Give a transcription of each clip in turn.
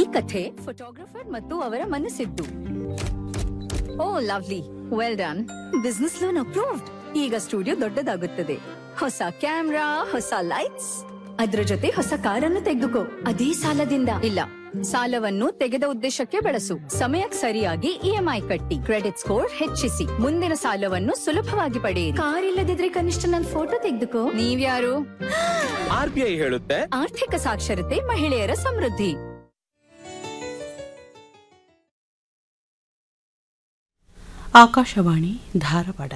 ಈ ಕಥೆ ಫೋಟೋಗ್ರಫರ್ ಮತ್ತು ಅವರ ಮನಸ್ಸಿದ್ದು oh lovely well done business loan approved ಈಗ ಸ್ಟುಡಿಯೋ ದೊಡ್ಡದಾಗುತ್ತದೆ ಹೊಸ ಕ್ಯಾಮ್ರಾ ಹೊಸ ಲೈಟ್ಸ್ ಅದ್ರ ಜೊತೆ ಹೊಸ ಕಾರನ್ನು ತೆಗೆದುಕೋ ಅದೇ ಸಾಲದಿಂದ ಇಲ್ಲ ಸಾಲವನ್ನು ತೆಗೆದ ಉದ್ದೇಶಕ್ಕೆ ಬಳಸು ಸಮಯಕ್ಕೆ ಸರಿಯಾಗಿ ಇಎಂಐ ಕಟ್ಟಿ ಕ್ರೆಡಿಟ್ ಸ್ಕೋರ್ ಹೆಚ್ಚಿಸಿ ಮುಂದಿನ ಸಾಲವನ್ನು ಸುಲಭವಾಗಿ ಪಡೆಯಿರಿ ಕಾರ್ ಇಲ್ಲದಿದ್ರೆ ಕನಿಷ್ಠ ನನ್ನ ಫೋಟೋ ತೆಗೆದುಕೋ ನೀವ್ಯಾರು ಆರ್ ಬಿ ಐ ಹೇಳುತ್ತೆ ಆರ್ಥಿಕ ಸಾಕ್ಷರತೆ ಮಹಿಳೆಯರ ಸಮೃದ್ಧಿ ಆಕಾಶವಾಣಿ ಧಾರವಾಡ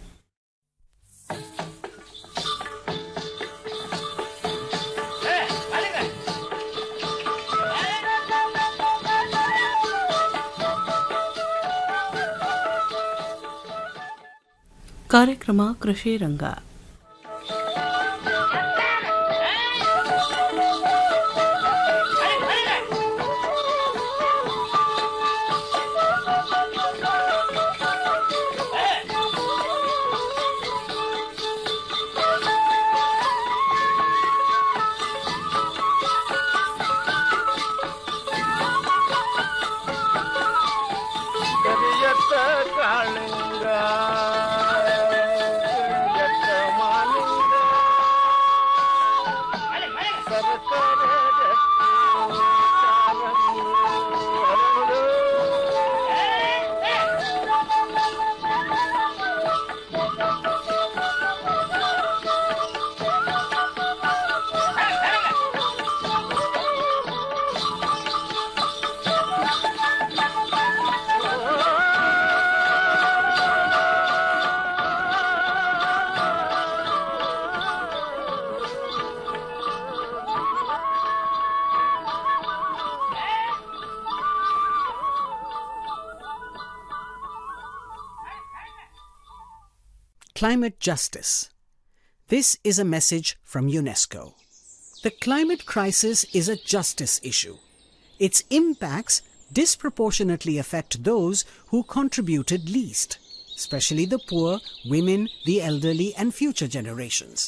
ಕಾರ್ಯಕ್ರಮ ಕೃಷಿ ರಂಗ ಕರಿಯತ್ತ ಕಾಳಿಂಗ ಕರಿಯತ್ತ ಮಾಲಿಂಗ ಸರ್ಕಾರ Climate Justice. This is a message from UNESCO. The climate crisis is a justice issue. Its impacts disproportionately affect those who contributed least, especially the poor, women, the elderly, and future generations.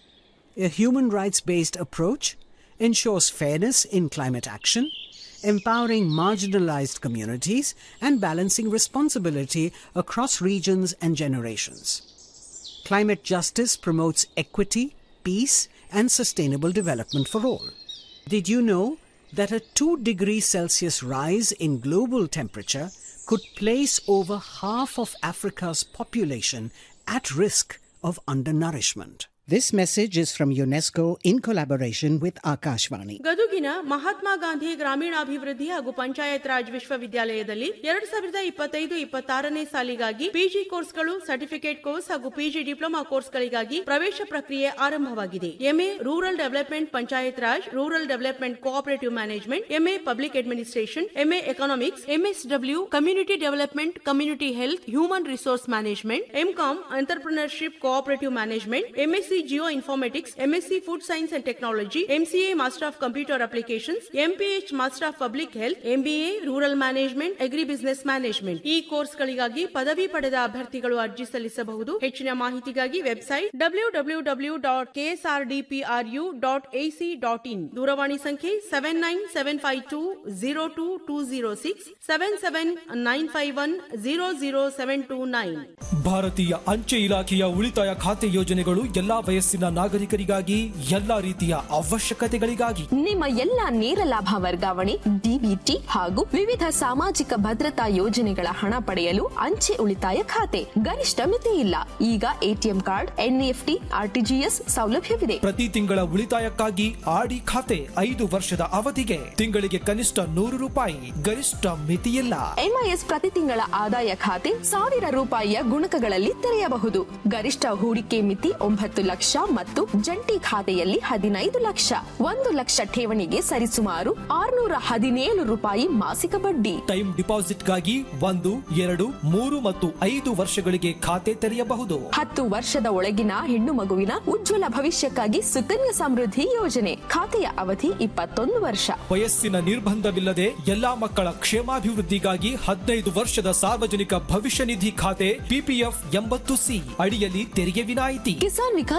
A human rights based approach ensures fairness in climate action, empowering marginalized communities, and balancing responsibility across regions and generations. Climate justice promotes equity, peace, and sustainable development for all. Did you know that a 2 degrees Celsius rise in global temperature could place over half of Africa's population at risk of undernourishment? This message is from UNESCO in collaboration with Akashvani. ಗದುಗಿನ Mahatma Gandhi ಗ್ರಾಮೀಣಾಭಿವೃದ್ಧಿ ಹಾಗೂ ಪಂಚಾಯತ್ ರಾಜ್ ವಿಶ್ವವಿದ್ಯಾಲಯದಲ್ಲಿ ಎರಡ್ ಸಾವಿರದ ಇಪ್ಪತ್ತೈದು ಇಪ್ಪತ್ತಾರನೇ ಸಾಲಿಗಾಗಿ PG ಕೋರ್ಸ್ಗಳು certificate course ಹಾಗೂ ಪಿಜಿ ಡಿಪ್ಲೊಮಾ ಕೋರ್ಸ್ಗಳಿಗಾಗಿ ಪ್ರವೇಶ ಪ್ರಕ್ರಿಯೆ ಆರಂಭವಾಗಿದೆ MA rural development panchayat raj rural development cooperative management MA public administration MA economics MSW community development community health human resource management MCom entrepreneurship cooperative management MSc geoinformatics MSc food science and technology MCA master of computer applications MPH master of public health MBA rural management agribusiness management ಈ ಕೋರ್ಸ್ಗಳಿಗಾಗಿ ಪದವಿ ಪಡೆದ ಅಭ್ಯರ್ಥಿಗಳು ಅರ್ಜಿ ಸಲ್ಲಿಸಬಹುದು ಹೆಚ್ಚಿನ ಮಾಹಿತಿಗಾಗಿ website W W W dot KSRDPRU dot AC dot in ದೂರವಾಣಿ ಸಂಖ್ಯೆ seven nine seven five two zero two two zero six seven seven nine five one zero zero seven two nine ಭಾರತೀಯ ಅಂಚೆ ಇಲಾಖೆಯ ಉಳಿತಾಯ ಖಾತೆ ಯೋಜನೆಗಳು ಎಲ್ಲಾ ವಯಸ್ಸಿನ ನಾಗರಿಕರಿಗಾಗಿ ಎಲ್ಲಾ ರೀತಿಯ ಅವಶ್ಯಕತೆಗಳಿಗಾಗಿ ನಿಮ್ಮ ಎಲ್ಲ ನೇರ ಲಾಭ ವರ್ಗಾವಣೆ ಡಿಬಿಟಿ ಹಾಗೂ ವಿವಿಧ ಸಾಮಾಜಿಕ ಭದ್ರತಾ ಯೋಜನೆಗಳ ಹಣ ಪಡೆಯಲು ಅಂಚೆ ಉಳಿತಾಯ ಖಾತೆ ಗರಿಷ್ಠ ಮಿತಿ ಇಲ್ಲ ಈಗ ಎಟಿಎಂ ಕಾರ್ಡ್ ಎನ್ಇಎಫ್ಟಿ ಆರ್ಟಿಜಿಎಸ್ ಸೌಲಭ್ಯವಿದೆ ಪ್ರತಿ ತಿಂಗಳ ಉಳಿತಾಯಕ್ಕಾಗಿ ಆಡಿ ಖಾತೆ ಐದು ವರ್ಷದ ಅವಧಿಗೆ ತಿಂಗಳಿಗೆ ಕನಿಷ್ಠ ನೂರು ರೂಪಾಯಿ ಗರಿಷ್ಠ ಮಿತಿಯಿಲ್ಲ ಎಂಐಎಸ್ ಪ್ರತಿ ತಿಂಗಳ ಆದಾಯ ಖಾತೆ ಸಾವಿರ ರೂಪಾಯಿಯ ಗುಣಕಗಳಲ್ಲಿ ತೆರೆಯಬಹುದು ಗರಿಷ್ಠ ಹೂಡಿಕೆ ಮಿತಿ ಒಂಬತ್ತು ಲಕ್ಷ ಮತ್ತು ಜಂಟಿ ಖಾತೆಯಲ್ಲಿ ಹದಿನೈದು ಲಕ್ಷ ಒಂದು ಲಕ್ಷ ಠೇವಣಿಗೆ ಸರಿಸುಮಾರು ಆರುನೂರ ಹದಿನೇಳು ರೂಪಾಯಿ ಮಾಸಿಕ ಬಡ್ಡಿ ಟೈಮ್ ಡಿಪಾಸಿಟ್ಗಾಗಿ ಒಂದು ಎರಡು ಮೂರು ಮತ್ತು ಐದು ವರ್ಷಗಳಿಗೆ ಖಾತೆ ತೆರೆಯಬಹುದು ಹತ್ತು ವರ್ಷದ ಒಳಗಿನ ಹೆಣ್ಣು ಮಗುವಿನ ಉಜ್ವಲ ಭವಿಷ್ಯಕ್ಕಾಗಿ ಸುಕನ್ಯಾ ಸಮೃದ್ಧಿ ಯೋಜನೆ ಖಾತೆಯ ಅವಧಿ ಇಪ್ಪತ್ತೊಂದು ವರ್ಷ ವಯಸ್ಸಿನ ನಿರ್ಬಂಧವಿಲ್ಲದೆ ಎಲ್ಲಾ ಮಕ್ಕಳ ಕ್ಷೇಮಾಭಿವೃದ್ಧಿಗಾಗಿ ಹದಿನೈದು ವರ್ಷದ ಸಾರ್ವಜನಿಕ ಭವಿಷ್ಯ ನಿಧಿ ಖಾತೆ ಪಿಪಿಎಫ್ ಎಂಬತ್ತು ಸಿ ಅಡಿಯಲ್ಲಿ ತೆರಿಗೆ ವಿನಾಯಿತಿ ಕಿಸಾನ್ ವಿಕಾಸ್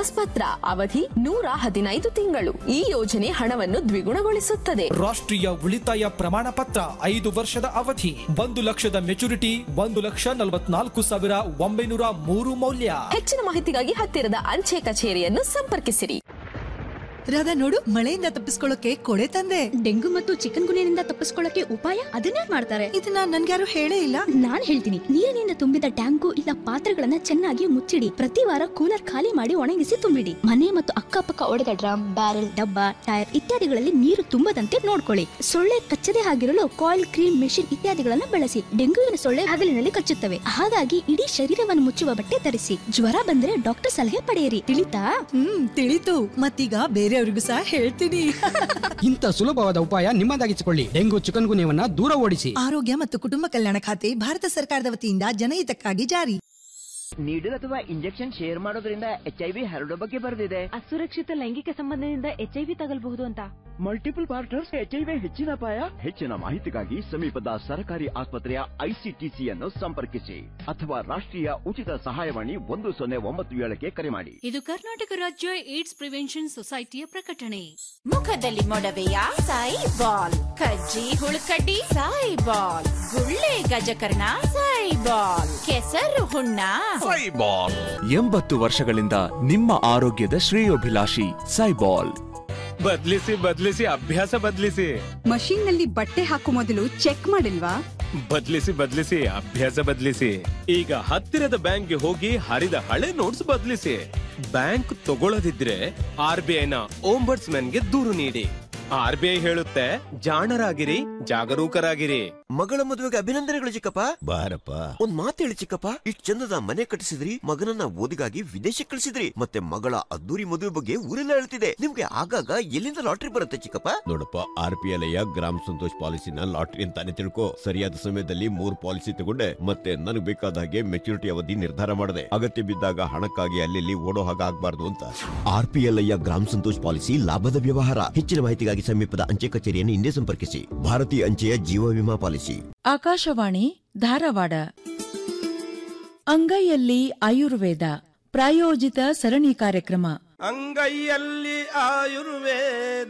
ಪಾಸ್ಪತ್ರ ಅವಧಿ ನೂರ ಹದಿನೈದು ತಿಂಗಳು ಈ ಯೋಜನೆ ಹಣವನ್ನು ದ್ವಿಗುಣಗೊಳಿಸುತ್ತದೆ ರಾಷ್ಟ್ರೀಯ ಉಳಿತಾಯ ಪ್ರಮಾಣ ಪತ್ರ ಐದು ವರ್ಷದ ಅವಧಿ ಒಂದು ಲಕ್ಷದ ಮೆಚುರಿಟಿ ಒಂದು ಲಕ್ಷ ನಲವತ್ನಾಲ್ಕು ಸಾವಿರ ಒಂಬೈನೂರ ಮೂರು ಮೌಲ್ಯ ಹೆಚ್ಚಿನ ಮಾಹಿತಿಗಾಗಿ ಹತ್ತಿರದ ಅಂಚೆ ಕಚೇರಿಯನ್ನು ಸಂಪರ್ಕಿಸಿರಿ ರಾಧಾ ನೋಡು ಮಳೆಯಿಂದ ತಪ್ಪಿಸ್ಕೊಳ್ಳೋಕೆ ಕೊಡೆ ತಂದೆ ಡೆಂಗು ಮತ್ತು ಚಿಕನ್ ಗುನಿಯಿಂದ ತಪ್ಪಿಸ್ಕೊಳ್ಳಕ್ಕೆ ಉಪಾಯ ಅದನ್ನೇ ಮಾಡ್ತಾರೆ ಇದನ್ನ ನನ್ಗ್ಯಾರು ಹೇಳೇ ಇಲ್ಲ ನಾನ್ ಹೇಳ್ತೀನಿ ನೀರಿನಿಂದ ತುಂಬಿದ ಟ್ಯಾಂಕು ಇಲ್ಲ ಪಾತ್ರೆಗಳನ್ನ ಚೆನ್ನಾಗಿ ಮುಚ್ಚಿಡಿ ಪ್ರತಿ ವಾರ ಕೂಲರ್ ಖಾಲಿ ಮಾಡಿ ಒಣಗಿಸಿ ತುಂಬಿಡಿ ಮನೆ ಮತ್ತು ಅಕ್ಕಪಕ್ಕ ಒಡೆದ ಡ್ರಮ್ ಬ್ಯಾರೆಲ್ ಡಬ್ಬ ಟೈರ್ ಇತ್ಯಾದಿಗಳಲ್ಲಿ ನೀರು ತುಂಬದಂತೆ ನೋಡ್ಕೊಳ್ಳಿ ಸೊಳ್ಳೆ ಕಚ್ಚದೆ ಆಗಿರಲು ಕಾಯಿಲ್ ಕ್ರೀಮ್ ಮೆಷಿನ್ ಇತ್ಯಾದಿಗಳನ್ನ ಬಳಸಿ ಡೆಂಗುವಿನ ಸೊಳ್ಳೆ ಹಗಲಿನಲ್ಲಿ ಕಚ್ಚುತ್ತವೆ ಹಾಗಾಗಿ ಇಡೀ ಶರೀರವನ್ನು ಮುಚ್ಚುವ ಬಟ್ಟೆ ಧರಿಸಿ ಜ್ವರ ಬಂದ್ರೆ ಡಾಕ್ಟರ್ ಸಲಹೆ ಪಡೆಯಿರಿ ತಿಳಿತಾ ಹ್ಮ್ ತಿಳಿತು ಮತ್ತೀಗ ಬೇರೆಯವ್ರಿಗೂ ಸಹ ಹೇಳ್ತೀನಿ ಇಂಥ ಸುಲಭವಾದ ಉಪಾಯ ನಿಮ್ಮದಾಗಿಸಿಕೊಳ್ಳಿ ಡೆಂಗು ಚಿಕನ್ ಗುನ್ಯವನ್ನ ದೂರ ಓಡಿಸಿ ಆರೋಗ್ಯ ಮತ್ತು ಕುಟುಂಬ ಕಲ್ಯಾಣ ಖಾತೆ ಭಾರತ ಸರ್ಕಾರದ ವತಿಯಿಂದ ಜನಹಿತಕ್ಕಾಗಿ ಜಾರಿ ನೀಡಲ್ ಅಥವಾ ಇಂಜೆಕ್ಷನ್ ಶೇರ್ ಮಾಡೋದ್ರಿಂದ ಎಚ್ ಐ ವಿ ಹರಡೋ ಬಗ್ಗೆ ಬರೆದಿದೆ ಅಸುರಕ್ಷಿತ ಲೈಂಗಿಕ ಸಂಬಂಧದಿಂದ ಎಚ್ಐವಿ ತಗಲ್ಬಹುದು ಅಂತ multiple partners H I V ಹೆಚ್ಚಿನ ಅಪಾಯ ಹೆಚ್ಚಿನ ಮಾಹಿತಿಗಾಗಿ ಸಮೀಪದ ಸರ್ಕಾರಿ ಆಸ್ಪತ್ರೆಯ ಐಸಿಟಿಸಿಯನ್ನು ಸಂಪರ್ಕಿಸಿ ಅಥವಾ ರಾಷ್ಟ್ರೀಯ ಉಚಿತ ಸಹಾಯವಾಣಿ ಒಂದು ಸೊನ್ನೆ ಒಂಬತ್ತು ಏಳಕ್ಕೆ ಕರೆ ಮಾಡಿ ಇದು ಕರ್ನಾಟಕ ರಾಜ್ಯ ಏಡ್ಸ್ ಪ್ರಿವೆನ್ಷನ್ ಸೊಸೈಟಿಯ ಪ್ರಕಟಣೆ ಮುಖದಲ್ಲಿ ಮೊಡವೆಯ ಸಾಯಿ ಬಾಲ್ ಕಜ್ಜಿ ಹುಳುಕಡ್ಡಿ ಸಾಯಿ ಬಾಲ್ ಗುಳ್ಳೆ ಗಜಕರ್ಣ ಸಾಯಿ ಬಾಲ್ ಕೆಸರು ಹುಣ್ಣ ಸೈಬಾಲ್ ಎಂಬತ್ತು ವರ್ಷಗಳಿಂದ ನಿಮ್ಮ ಆರೋಗ್ಯದ ಶ್ರೇಯೋಭಿಲಾಷಿ ಸೈಬಾಲ್ ಬದ್ಲಿಸಿ ಬದ್ಲಿಸಿ ಅಭ್ಯಾಸ ಬದ್ಲಿಸಿ ಮಷೀನ್ ನಲ್ಲಿ ಬಟ್ಟೆ ಹಾಕೋ ಮೊದಲು ಚೆಕ್ ಮಾಡಿಲ್ವಾ ಬದ್ಲಿಸಿ ಬದ್ಲಿಸಿ ಅಭ್ಯಾಸ ಬದ್ಲಿಸಿ ಈಗ ಹತ್ತಿರದ ಬ್ಯಾಂಕ್ಗೆ ಹೋಗಿ ಹರಿದ ಹಳೆ ನೋಟ್ಸ್ ಬದ್ಲಿಸಿ ಬ್ಯಾಂಕ್ ತಗೊಳ್ಳದಿದ್ರೆ ಆರ್ ಬಿ ಐನ ಗೆ ದೂರು ನೀಡಿ ಆರ್ ಬಿ ಐ ಹೇಳುತ್ತೆ ಜಾಣರಾಗಿರಿ ಜಾಗರೂಕರಾಗಿರಿ ಮಗಳ ಮದುವೆಗೆ ಅಭಿನಂದನೆಗಳು ಚಿಕ್ಕಪ್ಪ ಬಾರಪ್ಪ ಒಂದ್ ಮಾತು ಹೇಳಿ ಚಿಕ್ಕಪ್ಪ ಇಷ್ಟ್ ಚಂದದ ಮನೆ ಕಟ್ಟಿಸಿದ್ರಿ ಮಗನನ್ನ ಓದಿಗಾಗಿ ವಿದೇಶಕ್ಕೆ ಕಳಿಸಿದ್ರಿ ಮತ್ತೆ ಮಗಳ ಅದ್ದೂರಿ ಮದುವೆ ಬಗ್ಗೆ ಊರೆಲ್ಲ ಹೇಳ್ತಿದೆ ನಿಮ್ಗೆ ಆಗಾಗ ಎಲ್ಲಿಂದ ಲಾಟ್ರಿ ಬರುತ್ತೆ ಚಿಕ್ಕಪ್ಪ ನೋಡಪ್ಪ ಆರ್ ಪಿ ಎಲ್ ಗ್ರಾಮ ಸಂತೋಷ್ ಪಾಲಿಸಿನ ಲಾಟ್ರಿ ಅಂತಾನೆ ತಿಳ್ಕೊ ಸರಿಯಾದ ಸಮಯದಲ್ಲಿ ಮೂರ್ ಪಾಲಿಸಿ ತಗೊಂಡೆ ಮತ್ತೆ ನನಗೆ ಬೇಕಾದ ಹಾಗೆ ಮೆಚುರಿಟಿ ಅವಧಿ ನಿರ್ಧಾರ ಮಾಡಿದೆ ಅಗತ್ಯ ಬಿದ್ದಾಗ ಹಣಕ್ಕಾಗಿ ಅಲ್ಲಿ ಓಡೋ ಹಾಗೆ ಆಗ್ಬಾರ್ದು ಅಂತ ಆರ್ ಪಿ ಎಲ್ ಗ್ರಾಮ ಸಂತೋಷ್ ಪಾಲಿಸಿ ಲಾಭದ ವ್ಯವಹಾರ ಹೆಚ್ಚಿನ ಮಾಹಿತಿಗಾಗಿ ಸಮೀಪದ ಅಂಚೆ ಕಚೇರಿಯನ್ನು ಹಿಂದೆ ಸಂಪರ್ಕಿಸಿ ಭಾರತೀಯ ಅಂಚೆಯ ಜೀವ ವಿಮಾ ಪಾಲಿಸಿ ಆಕಾಶವಾಣಿ ಧಾರವಾಡ ಅಂಗೈಯಲ್ಲಿ ಆಯುರ್ವೇದ ಪ್ರಾಯೋಜಿತ ಸರಣಿ ಕಾರ್ಯಕ್ರಮ ಅಂಗೈಯಲ್ಲಿ ಆಯುರ್ವೇದ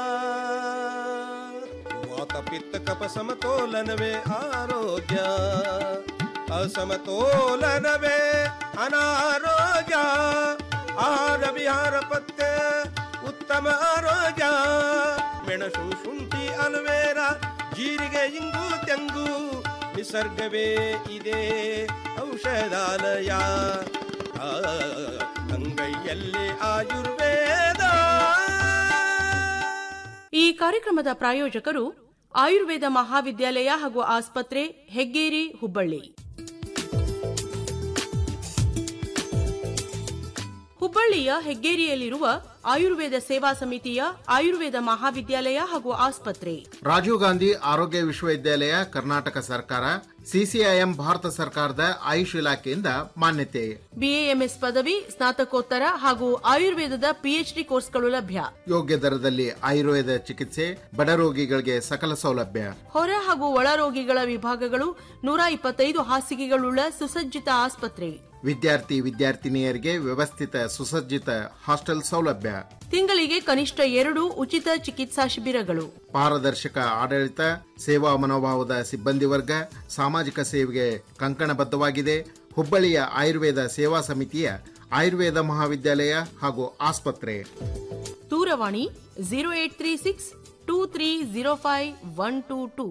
ವಾತ ಪಿತ್ತ ಕಪ ಸಮತೋಲನವೇ ಆರೋಗ್ಯ ಅಸಮತೋಲನವೇ ಅನಾರೋಗ್ಯ ಆಹಾರ ವಿಹಾರ ಪತ್ತೆ ಉತ್ತಮ ಆರೋಗ್ಯ ಮೆಣಸು ಶುಂಠಿ ಅಲುವೇರ ಜೀರಿಗೆ ಇಂಗು ತೆಂಗು ನಿಸರ್ಗವೇ ಇದೆ ಔಷಧಾಲಯ ಆ, ಅಂಗೈಯಲ್ಲಿ ಆಯುರ್ವೇದ ಈ ಕಾರ್ಯಕ್ರಮದ ಪ್ರಾಯೋಜಕರು ಆಯುರ್ವೇದ ಮಹಾವಿದ್ಯಾಲಯ ಹಾಗೂ ಆಸ್ಪತ್ರೆ ಹೆಗ್ಗೇರಿ ಹುಬ್ಬಳ್ಳಿ ಹುಬ್ಬಳ್ಳಿಯ ಹೆಗ್ಗೇರಿಯಲ್ಲಿರುವ ಆಯುರ್ವೇದ ಸೇವಾ ಸಮಿತಿಯ ಆಯುರ್ವೇದ ಮಹಾವಿದ್ಯಾಲಯ ಹಾಗೂ ಆಸ್ಪತ್ರೆ ರಾಜೀವ್ ಗಾಂಧಿ ಆರೋಗ್ಯ ವಿಶ್ವವಿದ್ಯಾಲಯ ಕರ್ನಾಟಕ ಸರ್ಕಾರ ಸಿಸಿಐಎಂ ಭಾರತ ಸರ್ಕಾರದ ಆಯುಷ್ ಇಲಾಖೆಯಿಂದ ಮಾನ್ಯತೆ ಬಿಎಎಂಎಸ್ ಪದವಿ ಸ್ನಾತಕೋತ್ತರ ಹಾಗೂ ಆಯುರ್ವೇದದ ಪಿಎಚ್ಡಿ ಕೋರ್ಸ್ಗಳು ಲಭ್ಯ ಯೋಗ್ಯ ದರದಲ್ಲಿ ಆಯುರ್ವೇದ ಚಿಕಿತ್ಸೆ ಬಡ ರೋಗಿಗಳಿಗೆ ಸಕಲ ಸೌಲಭ್ಯ ಹೊರ ಹಾಗೂ ಒಳ ರೋಗಿಗಳ ವಿಭಾಗಗಳು ನೂರ ಇಪ್ಪತ್ತೈದು ಹಾಸಿಗೆಗಳುಳ್ಳ ಸುಸಜ್ಜಿತ ಆಸ್ಪತ್ರೆ ವಿದ್ಯಾರ್ಥಿ ವಿದ್ಯಾರ್ಥಿನಿಯರಿಗೆ ವ್ಯವಸ್ಥಿತ ಸುಸಜ್ಜಿತ ಹಾಸ್ಟೆಲ್ ಸೌಲಭ್ಯ ತಿಂಗಳಿಗೆ ಕನಿಷ್ಠ ಎರಡು ಉಚಿತ ಚಿಕಿತ್ಸಾ ಶಿಬಿರಗಳು ಪಾರದರ್ಶಕ ಆಡಳಿತ ಸೇವಾ ಮನೋಭಾವದ ಸಿಬ್ಬಂದಿ ವರ್ಗ ಸಾಮಾಜಿಕ ಸೇವೆಗೆ ಕಂಕಣಬದ್ಧವಾಗಿದೆ ಹುಬ್ಬಳ್ಳಿಯ ಆಯುರ್ವೇದ ಸೇವಾ ಸಮಿತಿಯ ಆಯುರ್ವೇದ ಮಹಾವಿದ್ಯಾಲಯ ಹಾಗೂ ಆಸ್ಪತ್ರೆ ದೂರವಾಣಿ zero eight three six two three zero five one two two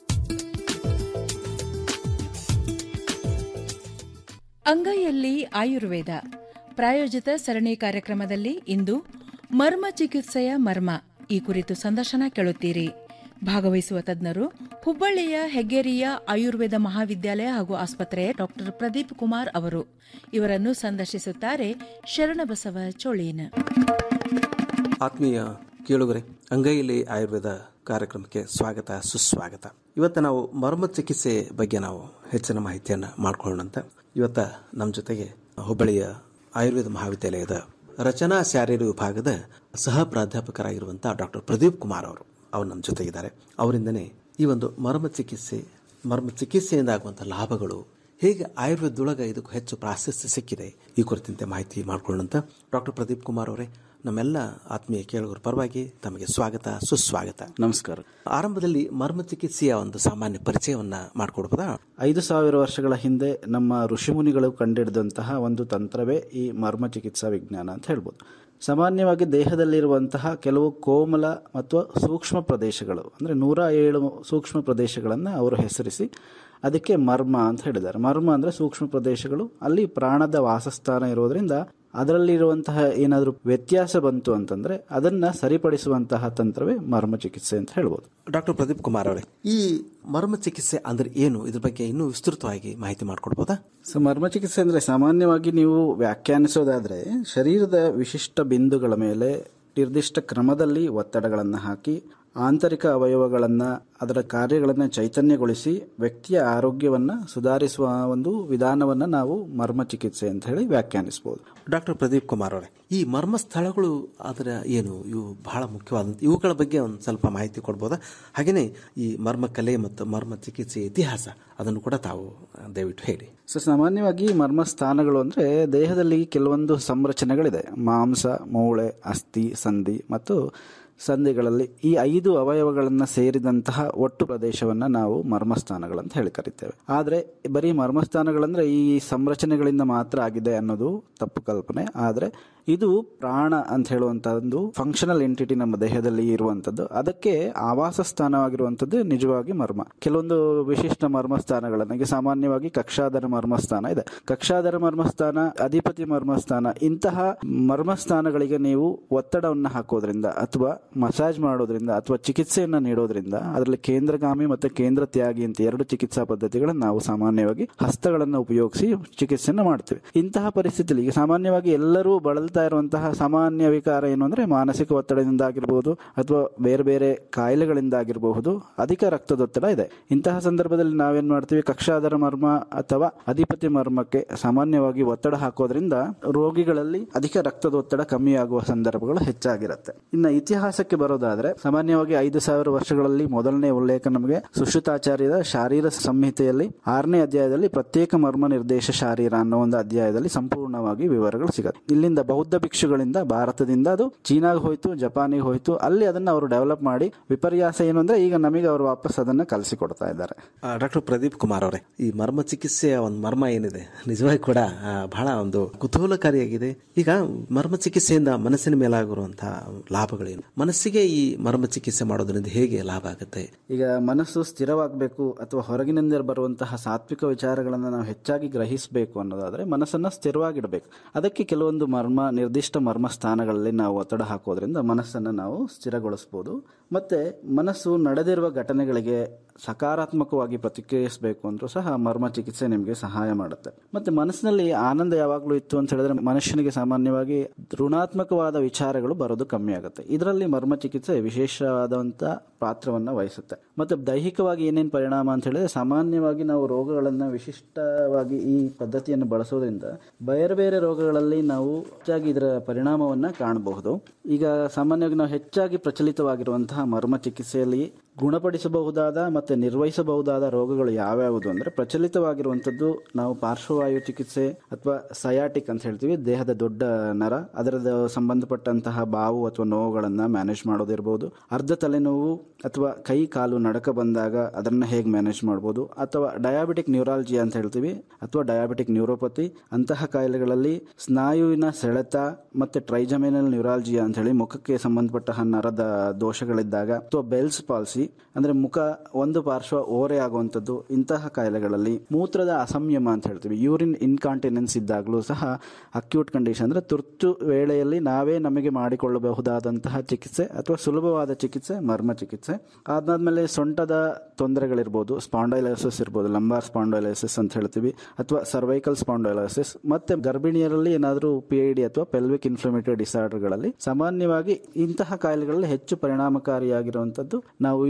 ಅಂಗೈಯಲ್ಲಿ ಆಯುರ್ವೇದ ಪ್ರಾಯೋಜಿತ ಸರಣಿ ಕಾರ್ಯಕ್ರಮದಲ್ಲಿ ಇಂದು ಮರ್ಮ ಚಿಕಿತ್ಸೆಯ ಮರ್ಮ ಈ ಕುರಿತು ಸಂದರ್ಶನ ಕೇಳುತ್ತೀರಿ ಭಾಗವಹಿಸುವ ತಜ್ಞರು ಹುಬ್ಬಳ್ಳಿಯ ಹೆಗ್ಗೇರಿಯ ಆಯುರ್ವೇದ ಮಹಾವಿದ್ಯಾಲಯ ಹಾಗೂ ಆಸ್ಪತ್ರೆಯ ಡಾಕ್ಟರ್ ಪ್ರದೀಪ್ ಕುಮಾರ್ ಅವರು ಇವರನ್ನು ಸಂದರ್ಶಿಸುತ್ತಾರೆ ಶರಣಬಸವ ಚೋಳೀನ್ ಆತ್ಮೀಯ ಕೇಳುಗರೆ ಅಂಗೈಯಲ್ಲಿ ಆಯುರ್ವೇದ ಕಾರ್ಯಕ್ರಮಕ್ಕೆ ಸ್ವಾಗತ ಸುಸ್ವಾಗತ ಇವತ್ತು ನಾವು ಮರ್ಮ ಚಿಕಿತ್ಸೆ ಬಗ್ಗೆ ನಾವು ಹೆಚ್ಚಿನ ಮಾಹಿತಿಯನ್ನು ಮಾಡ್ಕೊಳ್ಳೋಣ ಅಂತ ಇವತ್ತ ನಮ್ಮ ಜೊತೆಗೆ ಹುಬ್ಬಳ್ಳಿಯ ಆಯುರ್ವೇದ ಮಹಾವಿದ್ಯಾಲಯದ ರಚನಾ ಶಾರೀರ ವಿಭಾಗದ ಸಹ ಪ್ರಾಧ್ಯಾಪಕರಾಗಿರುವಂತಹ ಡಾಕ್ಟರ್ ಪ್ರದೀಪ್ ಕುಮಾರ್ ಅವರು ಅವರು ನಮ್ಮ ಜೊತೆಗಿದ್ದಾರೆ ಅವರಿಂದನೇ ಈ ಒಂದು ಮರ್ಮ ಚಿಕಿತ್ಸೆ ಮರ್ಮ ಚಿಕಿತ್ಸೆಯಿಂದ ಆಗುವಂಥ ಲಾಭಗಳು ಹೇಗೆ ಆಯುರ್ವೇದದೊಳಗೆ ಇದಕ್ಕೆ ಹೆಚ್ಚು ಪ್ರಾಶಸ್ತ್ಯ ಸಿಕ್ಕಿದೆ ಈ ಕುರಿತಂತೆ ಮಾಹಿತಿ ಮಾಡಿಕೊಳ್ಳೋಂತ ಡಾಕ್ಟರ್ ಪ್ರದೀಪ್ ಕುಮಾರ್ ಅವರೇ ನಮ್ಮೆಲ್ಲ ಆತ್ಮೀಯ ಕೇಳುಗರ ಪರವಾಗಿ ತಮಗೆ ಸ್ವಾಗತ ಸುಸ್ವಾಗತ ನಮಸ್ಕಾರ ಆರಂಭದಲ್ಲಿ ಮರ್ಮ ಚಿಕಿತ್ಸೆಯ ಒಂದು ಸಾಮಾನ್ಯ ಪರಿಚಯವನ್ನ ಮಾಡಿಕೊಡ್ಬೋದಾ ಐದು ಸಾವಿರ ವರ್ಷಗಳ ಹಿಂದೆ ನಮ್ಮ ಋಷಿಮುನಿಗಳು ಕಂಡಿಡಿದಂತಹ ಒಂದು ತಂತ್ರವೇ ಈ ಮರ್ಮ ಚಿಕಿತ್ಸಾ ವಿಜ್ಞಾನ ಅಂತ ಹೇಳ್ಬೋದು ಸಾಮಾನ್ಯವಾಗಿ ದೇಹದಲ್ಲಿರುವಂತಹ ಕೆಲವು ಕೋಮಲ ಮತ್ತು ಸೂಕ್ಷ್ಮ ಪ್ರದೇಶಗಳು ಅಂದರೆ ನೂರ ಏಳು ಸೂಕ್ಷ್ಮ ಪ್ರದೇಶಗಳನ್ನು ಅವರು ಹೆಸರಿಸಿ ಅದಕ್ಕೆ ಮರ್ಮ ಅಂತ ಹೇಳಿದ್ದಾರೆ ಮರ್ಮ ಅಂದರೆ ಸೂಕ್ಷ್ಮ ಪ್ರದೇಶಗಳು ಅಲ್ಲಿ ಪ್ರಾಣದ ವಾಸಸ್ಥಾನ ಇರೋದ್ರಿಂದ ಅದರಲ್ಲಿರುವಂತಹ ಏನಾದರೂ ವ್ಯತ್ಯಾಸ ಬಂತು ಅಂತಂದ್ರೆ ಅದನ್ನ ಸರಿಪಡಿಸುವಂತಹ ತಂತ್ರವೇ ಮರ್ಮ ಚಿಕಿತ್ಸೆ ಅಂತ ಹೇಳ್ಬೋದು ಡಾಕ್ಟರ್ ಪ್ರದೀಪ್ ಕುಮಾರ್ ಅವರೇ ಈ ಮರ್ಮ ಚಿಕಿತ್ಸೆ ಅಂದ್ರೆ ಏನು ಇದ್ರ ಬಗ್ಗೆ ಇನ್ನೂ ವಿಸ್ತೃತವಾಗಿ ಮಾಹಿತಿ ಮಾಡಿಕೊಡ್ಬೋದಾ ಸೊ ಮರ್ಮ ಚಿಕಿತ್ಸೆ ಅಂದ್ರೆ ಸಾಮಾನ್ಯವಾಗಿ ನೀವು ವ್ಯಾಖ್ಯಾನಿಸೋದಾದ್ರೆ ಶರೀರದ ವಿಶಿಷ್ಟ ಬಿಂದುಗಳ ಮೇಲೆ ನಿರ್ದಿಷ್ಟ ಕ್ರಮದಲ್ಲಿ ಒತ್ತಡಗಳನ್ನು ಹಾಕಿ ಆಂತರಿಕ ಅವಯವಗಳನ್ನು ಅದರ ಕಾರ್ಯಗಳನ್ನು ಚೈತನ್ಯಗೊಳಿಸಿ ವ್ಯಕ್ತಿಯ ಆರೋಗ್ಯವನ್ನು ಸುಧಾರಿಸುವ ಒಂದು ವಿಧಾನವನ್ನು ನಾವು ಮರ್ಮ ಚಿಕಿತ್ಸೆ ಅಂತ ಹೇಳಿ ವ್ಯಾಖ್ಯಾನಿಸಬಹುದು ಡಾಕ್ಟರ್ ಪ್ರದೀಪ್ ಕುಮಾರ್ ಅವರೇ ಈ ಮರ್ಮ ಸ್ಥಳಗಳು ಅದರ ಏನು ಇವು ಬಹಳ ಮುಖ್ಯವಾದಂಥ ಇವುಗಳ ಬಗ್ಗೆ ಒಂದು ಸ್ವಲ್ಪ ಮಾಹಿತಿ ಕೊಡ್ಬೋದಾ ಹಾಗೆಯೇ ಈ ಮರ್ಮ ಕಲೆ ಮತ್ತು ಮರ್ಮ ಚಿಕಿತ್ಸೆ ಇತಿಹಾಸ ಅದನ್ನು ಕೂಡ ತಾವು ದಯವಿಟ್ಟು ಹೇಳಿ ಸೊ ಸಾಮಾನ್ಯವಾಗಿ ಮರ್ಮ ಸ್ಥಾನಗಳು ಅಂದ್ರೆ ದೇಹದಲ್ಲಿ ಕೆಲವೊಂದು ಸಂರಚನೆಗಳಿದೆ ಮಾಂಸ ಮೂಳೆ ಅಸ್ಥಿ ಸಂಧಿ ಮತ್ತು ಸಂಧಿಗಳಲ್ಲಿ ಈ ಐದು ಅವಯವಗಳನ್ನು ಸೇರಿದಂತಹ ಒಟ್ಟು ಪ್ರದೇಶವನ್ನ ನಾವು ಮರ್ಮಸ್ಥಾನಗಳಂತ ಹೇಳಿ ಕರಿತೇವೆ ಆದರೆ ಬರೀ ಮರ್ಮಸ್ಥಾನಗಳಂದ್ರೆ ಈ ಸಂರಚನೆಗಳಿಂದ ಮಾತ್ರ ಆಗಿದೆ ಅನ್ನೋದು ತಪ್ಪು ಕಲ್ಪನೆ ಆದರೆ ಇದು ಪ್ರಾಣ ಅಂತ ಹೇಳುವಂತಹ ಒಂದು ಫಂಕ್ಷನಲ್ ಎಂಟಿಟಿ ನಮ್ಮ ದೇಹದಲ್ಲಿ ಇರುವಂತದ್ದು ಅದಕ್ಕೆ ಆವಾಸ ಸ್ಥಾನವಾಗಿರುವಂತದ್ದು ನಿಜವಾಗಿ ಮರ್ಮ ಕೆಲವೊಂದು ವಿಶಿಷ್ಟ ಮರ್ಮಸ್ಥಾನಗಳನ್ನು ಈಗ ಸಾಮಾನ್ಯವಾಗಿ ಕಕ್ಷಾಧರ ಮರ್ಮಸ್ಥಾನ ಇದೆ ಕಕ್ಷಾಧರ ಮರ್ಮಸ್ಥಾನ ಅಧಿಪತಿ ಮರ್ಮಸ್ಥಾನ ಇಂತಹ ಮರ್ಮಸ್ಥಾನಗಳಿಗೆ ನೀವು ಒತ್ತಡವನ್ನು ಹಾಕೋದ್ರಿಂದ ಅಥವಾ ಮಸಾಜ್ ಮಾಡೋದ್ರಿಂದ ಅಥವಾ ಚಿಕಿತ್ಸೆಯನ್ನ ನೀಡೋದ್ರಿಂದ ಅದರಲ್ಲಿ ಕೇಂದ್ರಗಾಮಿ ಮತ್ತೆ ಕೇಂದ್ರ ತ್ಯಾಗಿ ಅಂತ ಎರಡು ಚಿಕಿತ್ಸಾ ಪದ್ಧತಿಗಳನ್ನು ನಾವು ಸಾಮಾನ್ಯವಾಗಿ ಹಸ್ತಗಳನ್ನು ಉಪಯೋಗಿಸಿ ಚಿಕಿತ್ಸೆಯನ್ನು ಮಾಡ್ತೀವಿ ಇಂತಹ ಪರಿಸ್ಥಿತಿಯಲ್ಲಿ ಈಗ ಸಾಮಾನ್ಯವಾಗಿ ಎಲ್ಲರೂ ಬಳಲ್ತಾ ಇರುವಂತಹ ಸಾಮಾನ್ಯ ವಿಕಾರ ಏನು ಅಂದ್ರೆ ಮಾನಸಿಕ ಒತ್ತಡದಿಂದ ಆಗಿರಬಹುದು ಅಥವಾ ಬೇರೆ ಬೇರೆ ಕಾಯಿಲೆಗಳಿಂದ ಆಗಿರಬಹುದು ಅಧಿಕ ರಕ್ತದೊತ್ತಡ ಇದೆ ಇಂತಹ ಸಂದರ್ಭದಲ್ಲಿ ನಾವೇನ್ ಮಾಡ್ತೀವಿ ಕಕ್ಷಾಧರ ಮರ್ಮ ಅಥವಾ ಅಧಿಪತಿ ಮರ್ಮಕ್ಕೆ ಸಾಮಾನ್ಯವಾಗಿ ಒತ್ತಡ ಹಾಕೋದ್ರಿಂದ ರೋಗಿಗಳಲ್ಲಿ ಅಧಿಕ ರಕ್ತದೊತ್ತಡ ಕಮ್ಮಿ ಆಗುವ ಸಂದರ್ಭಗಳು ಹೆಚ್ಚಾಗಿರುತ್ತೆ ಇನ್ನು ಇತಿಹಾಸಕ್ಕೆ ಬರೋದಾದ್ರೆ ಸಾಮಾನ್ಯವಾಗಿ ಐದು ಸಾವಿರ ವರ್ಷಗಳಲ್ಲಿ ಮೊದಲನೇ ಉಲ್ಲೇಖ ನಮಗೆ ಸುಶ್ರುತಾಚಾರ್ಯದ ಶಾರೀರ ಸಂಹಿತೆಯಲ್ಲಿ ಆರನೇ ಅಧ್ಯಾಯದಲ್ಲಿ ಪ್ರತ್ಯೇಕ ಮರ್ಮ ನಿರ್ದೇಶ ಶಾರೀರ ಅನ್ನೋ ಒಂದು ಅಧ್ಯಾಯದಲ್ಲಿ ಸಂಪೂರ್ಣವಾಗಿ ವಿವರಗಳು ಸಿಗುತ್ತೆ ಇಲ್ಲಿಂದ ಬೌದ್ಧ ಭಿಕ್ಷುಗಳಿಂದ ಭಾರತದಿಂದ ಅದು ಚೀನಾಗೆ ಹೋಯ್ತು ಜಪಾನಿಗೆ ಹೋಯ್ತು ಅಲ್ಲಿ ಅದನ್ನ ಅವರು ಡೆವಲಪ್ ಮಾಡಿ ವಿಪರ್ಯಾಸ ಏನು ಅಂದ್ರೆ ಈಗ ನಮಗೆ ಅವರು ವಾಪಸ್ ಅದನ್ನ ಕಲಿಸಿಕೊಡ್ತಾ ಇದ್ದಾರೆ ಡಾಕ್ಟರ್ ಪ್ರದೀಪ್ ಕುಮಾರ್ ಅವರೇ ಈ ಮರ್ಮ ಚಿಕಿತ್ಸೆಯ ಒಂದು ಮರ್ಮ ಏನಿದೆ ನಿಜವಾಗಿ ಕೂಡ ಆ, ಬಹಳ ಒಂದು ಕುತೂಹಲಕಾರಿಯಾಗಿದೆ ಈಗ ಮರ್ಮ ಚಿಕಿತ್ಸೆಯಿಂದ ಮನಸ್ಸಿನ ಮೇಲಾಗಿರುವಂತಹ ಲಾಭಗಳೇನು ಮನಸ್ಸಿಗೆ ಈ ಮರ್ಮ ಚಿಕಿತ್ಸೆ ಮಾಡೋದ್ರಿಂದ ಹೇಗೆ ಲಾಭ ಆಗುತ್ತೆ ಈಗ ಮನಸ್ಸು ಸ್ಥಿರವಾಗಬೇಕು ಅಥವಾ ಹೊರಗಿನಿಂದ ಬರುವಂತಹ ಸಾತ್ವಿಕ ವಿಚಾರಗಳನ್ನು ನಾವು ಹೆಚ್ಚಾಗಿ ಗ್ರಹಿಸಬೇಕು ಅನ್ನೋದಾದ್ರೆ ಮನಸ್ಸನ್ನ ಸ್ಥಿರವಾಗಿಡಬೇಕು ಅದಕ್ಕೆ ಕೆಲವೊಂದು ಮರ್ಮ ನಿರ್ದಿಷ್ಟ ಮರ್ಮ ಸ್ಥಾನಗಳಲ್ಲಿ ನಾವು ಒತ್ತಡ ಹಾಕೋದ್ರಿಂದ ಮನಸ್ಸನ್ನು ನಾವು ಸ್ಥಿರಗೊಳಿಸಬಹುದು ಮತ್ತೆ ಮನಸ್ಸು ನಡೆದಿರುವ ಘಟನೆಗಳಿಗೆ ಸಕಾರಾತ್ಮಕವಾಗಿ ಪ್ರತಿಕ್ರಿಯಿಸಬೇಕು ಅಂದ್ರೂ ಸಹ ಮರ್ಮ ಚಿಕಿತ್ಸೆ ನಿಮಗೆ ಸಹಾಯ ಮಾಡುತ್ತೆ ಮತ್ತೆ ಮನಸ್ಸಿನಲ್ಲಿ ಆನಂದ ಯಾವಾಗಲೂ ಇತ್ತು ಅಂತ ಹೇಳಿದ್ರೆ ಮನುಷ್ಯನಿಗೆ ಸಾಮಾನ್ಯವಾಗಿ ಋಣಾತ್ಮಕವಾದ ವಿಚಾರಗಳು ಬರೋದು ಕಮ್ಮಿ ಆಗುತ್ತೆ ಇದರಲ್ಲಿ ಮರ್ಮ ಚಿಕಿತ್ಸೆ ವಿಶೇಷವಾದಂತ ಪಾತ್ರವನ್ನ ವಹಿಸುತ್ತೆ ಮತ್ತೆ ದೈಹಿಕವಾಗಿ ಏನೇನು ಪರಿಣಾಮ ಅಂತ ಹೇಳಿದ್ರೆ ಸಾಮಾನ್ಯವಾಗಿ ನಾವು ರೋಗಗಳನ್ನ ವಿಶಿಷ್ಟವಾಗಿ ಈ ಪದ್ಧತಿಯನ್ನು ಬಳಸೋದ್ರಿಂದ ಬೇರೆ ಬೇರೆ ರೋಗಗಳಲ್ಲಿ ನಾವು ಹೆಚ್ಚಾಗಿ ಇದರ ಪರಿಣಾಮವನ್ನ ಕಾಣಬಹುದು ಈಗ ಸಾಮಾನ್ಯವಾಗಿ ನಾವು ಹೆಚ್ಚಾಗಿ ಪ್ರಚಲಿತವಾಗಿರುವಂತಹ ಮರ್ಮ ಚಿಕಿತ್ಸೆಯಲ್ಲಿ ಗುಣಪಡಿಸಬಹುದಾದ ಮತ್ತೆ ನಿರ್ವಹಿಸಬಹುದಾದ ರೋಗಗಳು ಯಾವ್ಯಾವುದು ಅಂದ್ರೆ ಪ್ರಚಲಿತವಾಗಿರುವಂತದ್ದು ನಾವು ಪಾರ್ಶ್ವವಾಯು ಚಿಕಿತ್ಸೆ ಅಥವಾ ಸಯಾಟಿಕ್ ಅಂತ ಹೇಳ್ತೀವಿ ದೇಹದ ದೊಡ್ಡ ನರ ಅದರದ ಸಂಬಂಧಪಟ್ಟಂತಹ ಬಾವು ಅಥವಾ ನೋವುಗಳನ್ನ ಮ್ಯಾನೇಜ್ ಮಾಡೋದಿರ್ಬೋದು ಅರ್ಧ ತಲೆನೋವು ಅಥವಾ ಕೈ ಕಾಲು ನಡಕ ಬಂದಾಗ ಅದನ್ನ ಹೇಗೆ ಮ್ಯಾನೇಜ್ ಮಾಡ್ಬೋದು ಅಥವಾ ಡಯಾಬಿಟಿಕ್ ನ್ಯೂರಾಲಜಿ ಅಂತ ಹೇಳ್ತೀವಿ ಅಥವಾ ಡಯಾಬಿಟಿಕ್ ನ್ಯೂರೋಪತಿ ಅಂತಹ ಕಾಯಿಲೆಗಳಲ್ಲಿ ಸ್ನಾಯುವಿನ ಸೆಳೆತ ಮತ್ತೆ ಟ್ರೈಜಮಿನಲ್ ನ್ಯೂರಾಲಜಿ ಅಂತ ಹೇಳಿ ಮುಖಕ್ಕೆ ಸಂಬಂಧಪಟ್ಟ ನರದ ದೋಷಗಳಿದ್ದಾಗ ಅಥವಾ ಬೆಲ್ಸ್ ಪಾಲ್ಸಿ ಅಂದ್ರೆ ಮುಖ ಒಂದು ಪಾರ್ಶ್ವ ಓರೆ ಆಗುವಂಥದ್ದು ಇಂತಹ ಕಾಯಿಲೆಗಳಲ್ಲಿ ಮೂತ್ರದ ಅಸಂಯಮ ಅಂತ ಹೇಳ್ತೀವಿ ಯೂರಿನ್ ಇನ್ಕಾಂಟಿನೆನ್ಸ್ ಇದ್ದಾಗಲೂ ಸಹ ಅಕ್ಯೂಟ್ ಕಂಡೀಷನ್ ಅಂದ್ರೆ ತುರ್ತು ವೇಳೆಯಲ್ಲಿ ನಾವೇ ನಮಗೆ ಮಾಡಿಕೊಳ್ಳಬಹುದಾದಂತಹ ಚಿಕಿತ್ಸೆ ಅಥವಾ ಸುಲಭವಾದ ಚಿಕಿತ್ಸೆ ಮರ್ಮ ಚಿಕಿತ್ಸೆ ಅದಾದ್ಮೇಲೆ ಸೊಂಟದ ತೊಂದರೆಗಳಿರ್ಬೋದು ಸ್ಪಾಂಡೈಲೈಸಿಸ್ ಇರ್ಬೋದು ಲಂಬಾರ್ ಸ್ಪಾಂಡೈಲೈಸಿಸ್ ಅಂತ ಹೇಳ್ತೀವಿ ಅಥವಾ ಸರ್ವೈಕಲ್ ಸ್ಪಾಂಡೈಲೈಸಿಸ್ ಮತ್ತೆ ಗರ್ಭಿಣಿಯರಲ್ಲಿ ಏನಾದರೂ ಪಿ ಐ ಡಿ ಅಥವಾ ಪೆಲ್ವಿಕ್ ಇನ್ಫ್ಲಮೇಟರಿ ಡಿಸಾರ್ಡರ್ಗಳಲ್ಲಿ ಸಾಮಾನ್ಯವಾಗಿ ಇಂತಹ ಕಾಯಿಲೆಗಳಲ್ಲಿ ಹೆಚ್ಚು ಪರಿಣಾಮಕಾರಿಯಾಗಿರುವಂತದ್ದು ನಾವು ಈ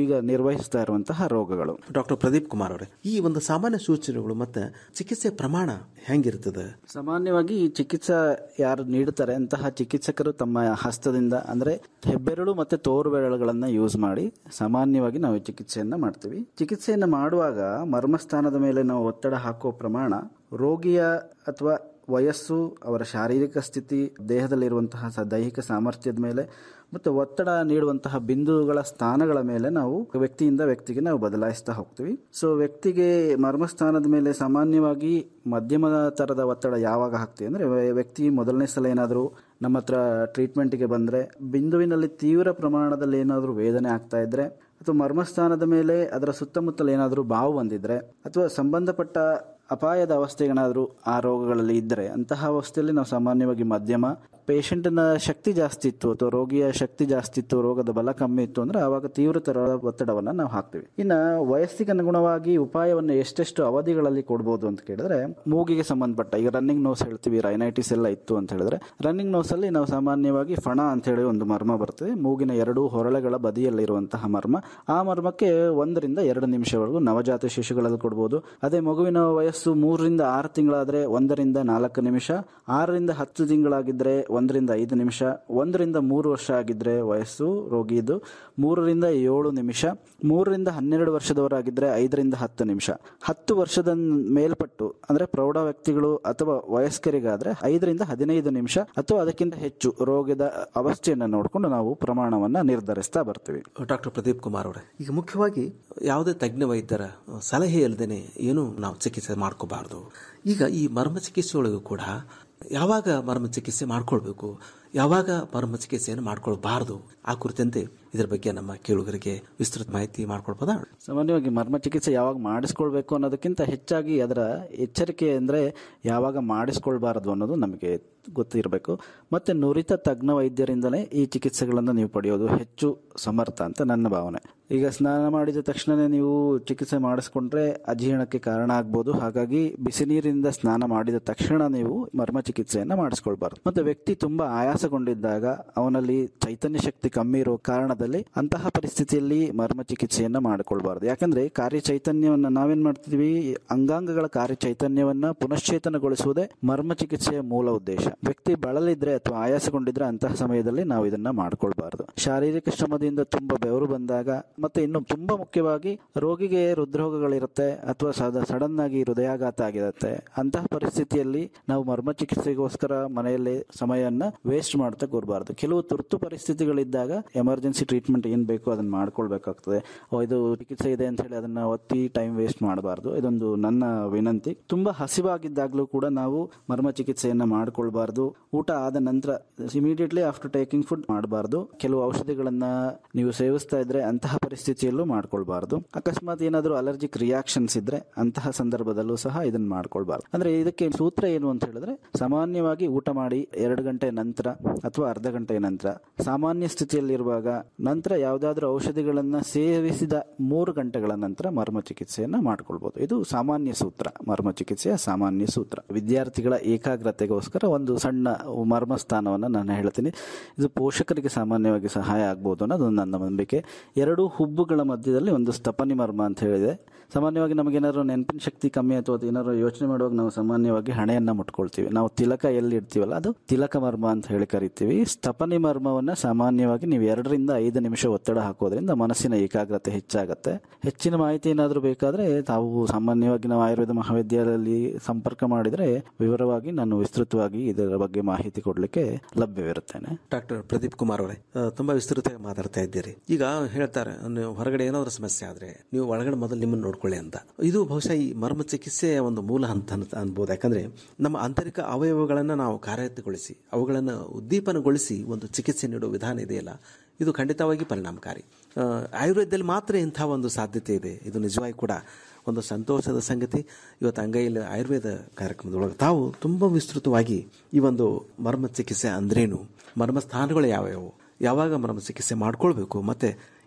ಈಗ ನಿರ್ವಹಿಸ್ತಾ ಇರುವಂತಹ ರೋಗಗಳು ಡಾಕ್ಟರ್ ಪ್ರದೀಪ್ ಕುಮಾರ್ ಅವರೇ ಈ ಒಂದು ಸಾಮಾನ್ಯ ಸೂಚನೆಗಳು ಮತ್ತೆ ಚಿಕಿತ್ಸೆ ಪ್ರಮಾಣ ಹೆಂಗಿರ್ತದೆ ಸಾಮಾನ್ಯವಾಗಿ ಈ ಚಿಕಿತ್ಸೆ ಯಾರು ನೀಡುತ್ತಾರೆ ಅಂತಹ ಚಿಕಿತ್ಸಕರು ತಮ್ಮ ಹಸ್ತದಿಂದ ಅಂದ್ರೆ ಹೆಬ್ಬೆರಳು ಮತ್ತೆ ತೋರು ಬೆರಳುಗಳನ್ನ ಯೂಸ್ ಮಾಡಿ ಸಾಮಾನ್ಯವಾಗಿ ನಾವು ಈ ಚಿಕಿತ್ಸೆಯನ್ನ ಮಾಡ್ತೀವಿ ಚಿಕಿತ್ಸೆಯನ್ನ ಮಾಡುವಾಗ ಮರ್ಮಸ್ಥಾನದ ಮೇಲೆ ನಾವು ಒತ್ತಡ ಹಾಕುವ ಪ್ರಮಾಣ ರೋಗಿಯ ಅಥವಾ ವಯಸ್ಸು ಅವರ ಶಾರೀರಿಕ ಸ್ಥಿತಿ ದೇಹದಲ್ಲಿರುವಂತಹ ಸ- ದೈಹಿಕ ಸಾಮರ್ಥ್ಯದ ಮೇಲೆ ಮತ್ತು ಒತ್ತಡ ನೀಡುವಂತಹ ಬಿಂದುಗಳ ಸ್ಥಾನಗಳ ಮೇಲೆ ನಾವು ವ್ಯಕ್ತಿಯಿಂದ ವ್ಯಕ್ತಿಗೆ ನಾವು ಬದಲಾಯಿಸ್ತಾ ಹೋಗ್ತೀವಿ ಸೊ ವ್ಯಕ್ತಿಗೆ ಮರ್ಮಸ್ಥಾನದ ಮೇಲೆ ಸಾಮಾನ್ಯವಾಗಿ ಮಧ್ಯಮ ತರದ ಒತ್ತಡ ಯಾವಾಗ ಹಾಕ್ತೀವಿ ಅಂದರೆ ವ್ಯಕ್ತಿ ಮೊದಲನೇ ಸಲ ಏನಾದರೂ ನಮ್ಮ ಹತ್ರ ಟ್ರೀಟ್ಮೆಂಟ್ಗೆ ಬಂದರೆ ಬಿಂದುವಿನಲ್ಲಿ ತೀವ್ರ ಪ್ರಮಾಣದಲ್ಲಿ ಏನಾದರೂ ವೇದನೆ ಆಗ್ತಾ ಇದ್ರೆ ಅಥವಾ ಮರ್ಮಸ್ಥಾನದ ಮೇಲೆ ಅದರ ಸುತ್ತಮುತ್ತಲು ಏನಾದರೂ ಬಾವು ಬಂದಿದ್ರೆ ಅಥವಾ ಸಂಬಂಧಪಟ್ಟ ಅಪಾಯದ ಅವಸ್ಥೆಗೇನಾದರೂ ಆ ರೋಗಗಳಲ್ಲಿ ಇದ್ದರೆ ಅಂತಹ ಅವಸ್ಥೆಯಲ್ಲಿ ನಾವು ಸಾಮಾನ್ಯವಾಗಿ ಮಧ್ಯಮ ಪೇಷಂಟ್ನ ಶಕ್ತಿ ಜಾಸ್ತಿ ಇತ್ತು ಅಥವಾ ರೋಗಿಯ ಶಕ್ತಿ ಜಾಸ್ತಿ ಇತ್ತು ರೋಗದ ಬಲ ಕಮ್ಮಿ ಇತ್ತು ಅಂದ್ರೆ ಆವಾಗ ತೀವ್ರತರದ ಒತ್ತಡವನ್ನು ನಾವು ಹಾಕ್ತೀವಿ ಇನ್ನು ವಯಸ್ಸಿಗೆ ಅನುಗುಣವಾಗಿ ಉಪಾಯವನ್ನು ಎಷ್ಟೆಷ್ಟು ಅವಧಿಗಳಲ್ಲಿ ಕೊಡ್ಬೋದು ಅಂತ ಕೇಳಿದ್ರೆ ಮೂಗಿಗೆ ಸಂಬಂಧಪಟ್ಟ ಈಗ ರನ್ನಿಂಗ್ ನೋಸ್ ಹೇಳ್ತೀವಿ ರೈನೈಟಿಸ್ ಎಲ್ಲ ಇತ್ತು ಅಂತ ಹೇಳಿದ್ರೆ ರನ್ನಿಂಗ್ ನೋಸ್ ಅಲ್ಲಿ ನಾವು ಸಾಮಾನ್ಯವಾಗಿ ಫಣ ಅಂತ ಹೇಳಿ ಒಂದು ಮರ್ಮ ಬರ್ತದೆ ಮೂಗಿನ ಎರಡು ಹೊರಳೆಗಳ ಬದಿಯಲ್ಲಿರುವಂತಹ ಮರ್ಮ ಆ ಮರ್ಮಕ್ಕೆ ಒಂದರಿಂದ ಎರಡು ನಿಮಿಷವರೆಗೂ ನವಜಾತ ಶಿಶುಗಳಲ್ಲಿ ಕೊಡ್ಬೋದು ಅದೇ ಮಗುವಿನ ವಯಸ್ಸು ಮೂರರಿಂದ ಆರು ತಿಂಗಳಾದ್ರೆ ಒಂದರಿಂದ ನಾಲ್ಕು ನಿಮಿಷ ಆರರಿಂದ ಹತ್ತು ತಿಂಗಳಾಗಿದ್ರೆ ಒಂದರಿಂದ ಐದು ನಿಮಿಷ ಒಂದರಿಂದ ಮೂರು ವರ್ಷ ಆಗಿದ್ರೆ ವಯಸ್ಸು ರೋಗಿದು ಮೂರರಿಂದ ಏಳು ನಿಮಿಷ ಮೂರರಿಂದ ಹನ್ನೆರಡು ವರ್ಷದವರಾಗಿದ್ರೆ ಐದರಿಂದ ಹತ್ತು ನಿಮಿಷ ಹತ್ತು ವರ್ಷದ ಮೇಲ್ಪಟ್ಟು ಅಂದ್ರೆ ಪ್ರೌಢ ವ್ಯಕ್ತಿಗಳು ಅಥವಾ ವಯಸ್ಕರಿಗಾದ್ರೆ ಐದರಿಂದ ಹದಿನೈದು ನಿಮಿಷ ಅಥವಾ ಅದಕ್ಕಿಂತ ಹೆಚ್ಚು ರೋಗದ ಅವಸ್ಥೆಯನ್ನು ನೋಡಿಕೊಂಡು ನಾವು ಪ್ರಮಾಣವನ್ನ ನಿರ್ಧರಿಸ್ತಾ ಬರ್ತೀವಿ ಡಾಕ್ಟರ್ ಪ್ರದೀಪ್ ಕುಮಾರ್ ಅವರೇ ಈಗ ಮುಖ್ಯವಾಗಿ ಯಾವುದೇ ತಜ್ಞ ವೈದ್ಯರ ಸಲಹೆ ಇಲ್ಲದೇನೆ ಏನು ನಾವು ಚಿಕಿತ್ಸೆ ಮಾಡ್ಕೋಬಾರ್ದು ಈಗ ಈ ಮರ್ಮ ಚಿಕಿತ್ಸೆ ಒಳಗೂ ಕೂಡ ಯಾವಾಗ ಮರ್ಮ ಚಿಕಿತ್ಸೆ ಮಾಡ್ಕೊಳ್ಬೇಕು ಯಾವಾಗ ಮರ್ಮ ಚಿಕಿತ್ಸೆಯನ್ನು ಮಾಡ್ಕೊಳ್ಬಾರ್ದು ಆ ಕುರಿತಂತೆ ಇದರ ಬಗ್ಗೆ ನಮ್ಮ ಕೇಳುಗರಿಗೆ ವಿಸ್ತೃತ ಮಾಹಿತಿ ಮಾಡ್ಕೊಳ್ಬೋದಾ ಸಾಮಾನ್ಯವಾಗಿ ಮರ್ಮ ಚಿಕಿತ್ಸೆ ಯಾವಾಗ ಮಾಡಿಸ್ಕೊಳ್ಬೇಕು ಅನ್ನೋದಕ್ಕಿಂತ ಹೆಚ್ಚಾಗಿ ಅದರ ಎಚ್ಚರಿಕೆ ಅಂದರೆ ಯಾವಾಗ ಮಾಡಿಸ್ಕೊಳ್ಬಾರದು ಅನ್ನೋದು ನಮಗೆ ಗೊತ್ತಿರಬೇಕು ಮತ್ತು ನುರಿತ ತಜ್ಞ ವೈದ್ಯರಿಂದಲೇ ಈ ಚಿಕಿತ್ಸೆಗಳನ್ನು ನೀವು ಪಡೆಯೋದು ಹೆಚ್ಚು ಸಮರ್ಥ ಅಂತ ನನ್ನ ಭಾವನೆ ಈಗ ಸ್ನಾನ ಮಾಡಿದ ತಕ್ಷಣನೇ ನೀವು ಚಿಕಿತ್ಸೆ ಮಾಡಿಸ್ಕೊಂಡ್ರೆ ಅಜೀರ್ಣಕ್ಕೆ ಕಾರಣ ಆಗ್ಬೋದು ಹಾಗಾಗಿ ಬಿಸಿ ನೀರಿನಿಂದ ಸ್ನಾನ ಮಾಡಿದ ತಕ್ಷಣ ನೀವು ಮರ್ಮ ಚಿಕಿತ್ಸೆಯನ್ನು ಮಾಡಿಸ್ಕೊಳ್ಬಾರ್ದು ಮತ್ತೆ ವ್ಯಕ್ತಿ ತುಂಬಾ ಆಯಾಸಗೊಂಡಿದ್ದಾಗ ಅವನಲ್ಲಿ ಚೈತನ್ಯ ಶಕ್ತಿ ಕಮ್ಮಿ ಇರೋ ಕಾರಣದಲ್ಲಿ ಅಂತಹ ಪರಿಸ್ಥಿತಿಯಲ್ಲಿ ಮರ್ಮ ಚಿಕಿತ್ಸೆಯನ್ನ ಮಾಡಿಕೊಳ್ಬಾರ್ದು ಯಾಕಂದ್ರೆ ಕಾರ್ಯ ಚೈತನ್ಯವನ್ನ ನಾವೇನ್ ಮಾಡ್ತಿದ್ವಿ ಅಂಗಾಂಗಗಳ ಕಾರ್ಯ ಚೈತನ್ಯವನ್ನ ಪುನಶ್ಚೇತನಗೊಳಿಸುವುದೇ ಮರ್ಮ ಚಿಕಿತ್ಸೆಯ ಮೂಲ ಉದ್ದೇಶ ವ್ಯಕ್ತಿ ಬಳಲಿದ್ರೆ ಅಥವಾ ಆಯಾಸಗೊಂಡಿದ್ರೆ ಅಂತಹ ಸಮಯದಲ್ಲಿ ನಾವು ಇದನ್ನ ಮಾಡ್ಕೊಳ್ಬಾರ್ದು ಶಾರೀರಿಕ ಶ್ರಮದಿಂದ ತುಂಬಾ ಬೆವರು ಬಂದಾಗ ಮತ್ತೆ ಇನ್ನು ತುಂಬಾ ಮುಖ್ಯವಾಗಿ ರೋಗಿಗೆ ಹೃದ್ರೋಗಗಳಿರುತ್ತೆ ಅಥವಾ ಸಡನ್ ಆಗಿ ಹೃದಯಾಘಾತ ಆಗಿರುತ್ತೆ ಅಂತಹ ಪರಿಸ್ಥಿತಿಯಲ್ಲಿ ನಾವು ಮರ್ಮ ಚಿಕಿತ್ಸೆಗೋಸ್ಕರ ಮನೆಯಲ್ಲಿ ಸಮಯವನ್ನ ವೇಸ್ಟ್ ಮಾಡ್ತಾ ಕೂರಬಾರ್ದು ಕೆಲವು ತುರ್ತು ಪರಿಸ್ಥಿತಿಗಳಿದ್ದಾಗ ಎಮರ್ಜೆನ್ಸಿ ಟ್ರೀಟ್ಮೆಂಟ್ ಏನ್ ಬೇಕು ಅದನ್ನ ಮಾಡ್ಕೊಳ್ಬೇಕಾಗ್ತದೆ ಓ, ಇದು ಚಿಕಿತ್ಸೆ ಇದೆ ಅಂತ ಹೇಳಿ ಅದನ್ನ ಒತ್ತಿ ಟೈಮ್ ವೇಸ್ಟ್ ಮಾಡಬಾರ್ದು ಇದೊಂದು ನನ್ನ ವಿನಂತಿ ತುಂಬಾ ಹಸಿವಾಗಿದ್ದಾಗಲೂ ಕೂಡ ನಾವು ಮರ್ಮ ಚಿಕಿತ್ಸೆಯನ್ನ ಮಾಡ್ಕೊಳ್ಬಾರ್ದು ಊಟ ಆದ ನಂತರ ಇಮಿಡಿಯೇಟ್ಲಿ ಆಫ್ಟರ್ ಟೇಕಿಂಗ್ ಫುಡ್ ಮಾಡಬಾರ್ದು ಕೆಲವು ಔಷಧಿಗಳನ್ನ ನೀವು ಸೇವಿಸ್ತಾ ಇದ್ರೆ ಅಂತಹ ಪರಿಸ್ಥಿತಿಯಲ್ಲೂ ಮಾಡ್ಕೊಳ್ಬಾರ್ದು ಅಕಸ್ಮಾತ್ ಏನಾದರೂ ಅಲರ್ಜಿಕ್ ರಿಯಾಕ್ಷನ್ಸ್ ಇದ್ರೆ ಅಂತಹ ಸಂದರ್ಭದಲ್ಲೂ ಸಹ ಇದನ್ನ ಮಾಡ್ಕೊಳ್ಬಾರ್ದು ಅಂದ್ರೆ ಇದಕ್ಕೆ ಸೂತ್ರ ಏನು ಅಂತ ಹೇಳಿದ್ರೆ ಸಾಮಾನ್ಯವಾಗಿ ಊಟ ಮಾಡಿ ಎರಡು ಗಂಟೆ ನಂತರ ಅಥವಾ ಅರ್ಧ ಗಂಟೆ ನಂತರ ಸಾಮಾನ್ಯ ಸ್ಥಿತಿಯಲ್ಲಿರುವಾಗ ನಂತರ ಯಾವುದಾದ್ರೂ ಔಷಧಿಗಳನ್ನ ಸೇವಿಸಿದ ಮೂರು ಗಂಟೆಗಳ ನಂತರ ಮರ್ಮ ಚಿಕಿತ್ಸೆಯನ್ನ ಮಾಡ್ಕೊಳ್ಬಹುದು ಇದು ಸಾಮಾನ್ಯ ಸೂತ್ರ ಮರ್ಮ ಚಿಕಿತ್ಸೆಯ ಸಾಮಾನ್ಯ ಸೂತ್ರ ವಿದ್ಯಾರ್ಥಿಗಳ ಏಕಾಗ್ರತೆಗೋಸ್ಕರ ಒಂದು ಸಣ್ಣ ಮರ್ಮ ಸ್ಥಾನವನ್ನು ನಾನು ಹೇಳ್ತೀನಿ ಇದು ಪೋಷಕರಿಗೆ ಸಾಮಾನ್ಯವಾಗಿ ಸಹಾಯ ಆಗ್ಬೋದು ಅನ್ನೋದು ನನ್ನ ನಂಬಿಕೆ ಎರಡು ಹುಬ್ಬುಗಳ ಮಧ್ಯದಲ್ಲಿ ಒಂದು ಸ್ತಪನಿ ಮರ್ಮ ಅಂತ ಹೇಳಿದೆ ಸಾಮಾನ್ಯವಾಗಿ ನಮಗೇನಾದ್ರು ನೆನಪಿನ ಶಕ್ತಿ ಕಮ್ಮಿ ಅಥವಾ ಏನಾದ್ರು ಯೋಚನೆ ಮಾಡುವಾಗ ನಾವು ಸಾಮಾನ್ಯವಾಗಿ ಹಣೆಯನ್ನ ಮುಟ್ಕೊಳ್ತೀವಿ ನಾವು ತಿಲಕ ಎಲ್ಲಿ ಇಡ್ತೀವಲ್ಲ ಅದು ತಿಲಕ ಮರ್ಮ ಅಂತ ಹೇಳಿ ಕರಿತೀವಿ ಸ್ತಪನಿ ಮರ್ಮವನ್ನ ಸಾಮಾನ್ಯವಾಗಿ ನೀವು ಎರಡರಿಂದ ಐದು ನಿಮಿಷ ಒತ್ತಡ ಹಾಕೋದ್ರಿಂದ ಮನಸ್ಸಿನ ಏಕಾಗ್ರತೆ ಹೆಚ್ಚಾಗತ್ತೆ ಹೆಚ್ಚಿನ ಮಾಹಿತಿ ಏನಾದರೂ ಬೇಕಾದ್ರೆ ತಾವು ಸಾಮಾನ್ಯವಾಗಿ ನಾವು ಆಯುರ್ವೇದ ಮಹಾವಿದ್ಯಾಲಯದಲ್ಲಿ ಸಂಪರ್ಕ ಮಾಡಿದ್ರೆ ವಿವರವಾಗಿ ನಾನು ವಿಸ್ತೃತವಾಗಿ ಇದರ ಬಗ್ಗೆ ಮಾಹಿತಿ ಕೊಡ್ಲಿಕ್ಕೆ ಲಭ್ಯವಿರುತ್ತೇನೆ ಡಾಕ್ಟರ್ ಪ್ರದೀಪ್ ಕುಮಾರ್ ಅವರೇ ಆ, ತುಂಬಾ ವಿಸ್ತೃತವಾಗಿ ಮಾತಾಡ್ತಾ ಇದ್ದೀರಿ ಈಗ ಹೇಳ್ತಾರೆ ನೀವು ಹೊರಗಡೆ ಏನಾದರೂ ಸಮಸ್ಯೆ ಆದ್ರೆ ನೀವು ಒಳಗಡೆ ಮೊದಲು ನಿಮ್ಮನ್ನು ನೋಡ್ಕೊಳ್ಳಿ ಅಂತ ಇದು ಬಹುಶಃ ಈ ಮರ್ಮ ಚಿಕಿತ್ಸೆಯ ಒಂದು ಮೂಲ ಹಂತ ಅಂತ ಅನ್ಬೋದು ಯಾಕಂದ್ರೆ ನಮ್ಮ ಆಂತರಿಕ ಅವಯವಗಳನ್ನು ನಾವು ಕಾರ್ಯಗತಗೊಳಿಸಿ ಅವುಗಳನ್ನು ಉದ್ದೀಪನಗೊಳಿಸಿ ಒಂದು ಚಿಕಿತ್ಸೆ ನೀಡುವ ವಿಧಾನ ಇದೆಯಲ್ಲ ಇದು ಖಂಡಿತವಾಗಿ ಪರಿಣಾಮಕಾರಿ ಆ, ಆಯುರ್ವೇದದಲ್ಲಿ ಮಾತ್ರ ಇಂಥ ಒಂದು ಸಾಧ್ಯತೆ ಇದೆ ಇದು ನಿಜವಾಗಿ ಕೂಡ ಒಂದು ಸಂತೋಷದ ಸಂಗತಿ ಇವತ್ತು ಅಂಗೈಯಲ್ಲಿ ಆಯುರ್ವೇದ ಕಾರ್ಯಕ್ರಮದೊಳಗೆ ತಾವು ತುಂಬ ವಿಸ್ತೃತವಾಗಿ ಈ ಒಂದು ಮರ್ಮ ಚಿಕಿತ್ಸೆ ಅಂದ್ರೇನು ಮರ್ಮ ಸ್ಥಾನಗಳು ಯಾವ್ಯಾವು ಯಾವಾಗ ಮರ್ಮ ಚಿಕಿತ್ಸೆ ಮಾಡ್ಕೊಳ್ಬೇಕು ಮತ್ತೆ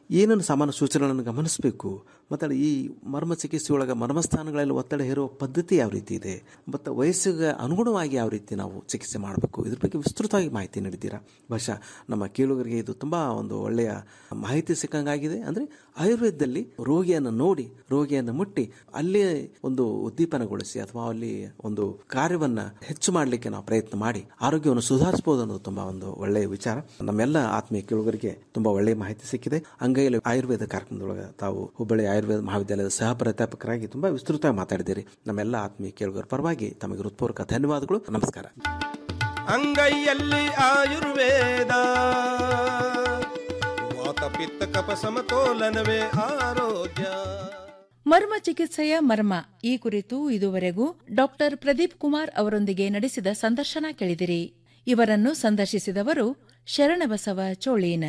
ಏನೇನು ಸಾಮಾನ್ಯ ಸೂಚನೆಗಳನ್ನು ಗಮನಿಸಬೇಕು ಮತ್ತು ಈ ಮರ್ಮ ಚಿಕಿತ್ಸೆ ಒಳಗೆ ಮರ್ಮಸ್ಥಾನಗಳಲ್ಲಿ ಒತ್ತಡ ಹೇರುವ ಪದ್ಧತಿ ಯಾವ ರೀತಿ ಇದೆ ಮತ್ತು ವಯಸ್ಸಿಗೆ ಅನುಗುಣವಾಗಿ ಯಾವ ರೀತಿ ನಾವು ಚಿಕಿತ್ಸೆ ಮಾಡಬೇಕು ಇದ್ರ ಬಗ್ಗೆ ವಿಸ್ತೃತವಾಗಿ ಮಾಹಿತಿ ನೀಡಿದ್ದೀರಾ ಬಹುಶಃ ನಮ್ಮ ಕೇಳುಗರಿಗೆ ಇದು ತುಂಬ ಒಂದು ಒಳ್ಳೆಯ ಮಾಹಿತಿ ಸಿಕ್ಕಂಗಾಗಿದೆ ಅಂದರೆ ಆಯುರ್ವೇದದಲ್ಲಿ ರೋಗಿಯನ್ನು ನೋಡಿ ರೋಗಿಯನ್ನು ಮುಟ್ಟಿ ಅಲ್ಲೇ ಒಂದು ಉದ್ದೀಪನಗೊಳಿಸಿ ಅಥವಾ ಅಲ್ಲಿ ಒಂದು ಕಾರ್ಯವನ್ನು ಹೆಚ್ಚು ಮಾಡಲಿಕ್ಕೆ ನಾವು ಪ್ರಯತ್ನ ಮಾಡಿ ಆರೋಗ್ಯವನ್ನು ಸುಧಾರಿಸಬಹುದು ಅನ್ನೋದು ತುಂಬಾ ಒಂದು ಒಳ್ಳೆಯ ವಿಚಾರ ನಮ್ಮೆಲ್ಲ ಆತ್ಮೀಯ ಕೇಳುಗರಿಗೆ ತುಂಬಾ ಒಳ್ಳೆಯ ಮಾಹಿತಿ ಸಿಕ್ಕಿದೆ ಅಂಗೈಯಲ್ಲಿ ಆಯುರ್ವೇದ ಕಾರ್ಯಕ್ರಮದೊಳಗೆ ತಾವು ಹುಬ್ಬಳ್ಳಿ ಆಯುರ್ವೇದ ಮಹಾವಿದ್ಯಾಲಯದ ಸಹ ಪ್ರಾಧ್ಯಾಪಕರಾಗಿ ತುಂಬಾ ವಿಸ್ತೃತವಾಗಿ ಮಾತಾಡಿದ್ದೀರಿ ನಮ್ಮೆಲ್ಲ ಆತ್ಮೀಯ ಕೇಳುಗರ ಪರವಾಗಿ ತಮಗೆ ಹೃತ್ಪೂರ್ವಕ ಧನ್ಯವಾದಗಳು ನಮಸ್ಕಾರ ಅಂಗೈಯಲ್ಲಿ ಆಯುರ್ವೇದ ವಾತ ಪಿತ್ತ ಕಪ ಸಮತೋಲನವೇ ಆರೋಗ್ಯ ಮರ್ಮ ಚಿಕಿತ್ಸೆಯ ಮರ್ಮ ಈ ಕುರಿತು ಇದುವರೆಗೂ ಡಾಕ್ಟರ್ ಪ್ರದೀಪ್ ಕುಮಾರ್ ಅವರೊಂದಿಗೆ ನಡೆಸಿದ ಸಂದರ್ಶನ ಕೇಳಿದಿರಿ ಇವರನ್ನು ಸಂದರ್ಶಿಸಿದವರು ಶರಣಬಸವ ಚೋಳೀನ್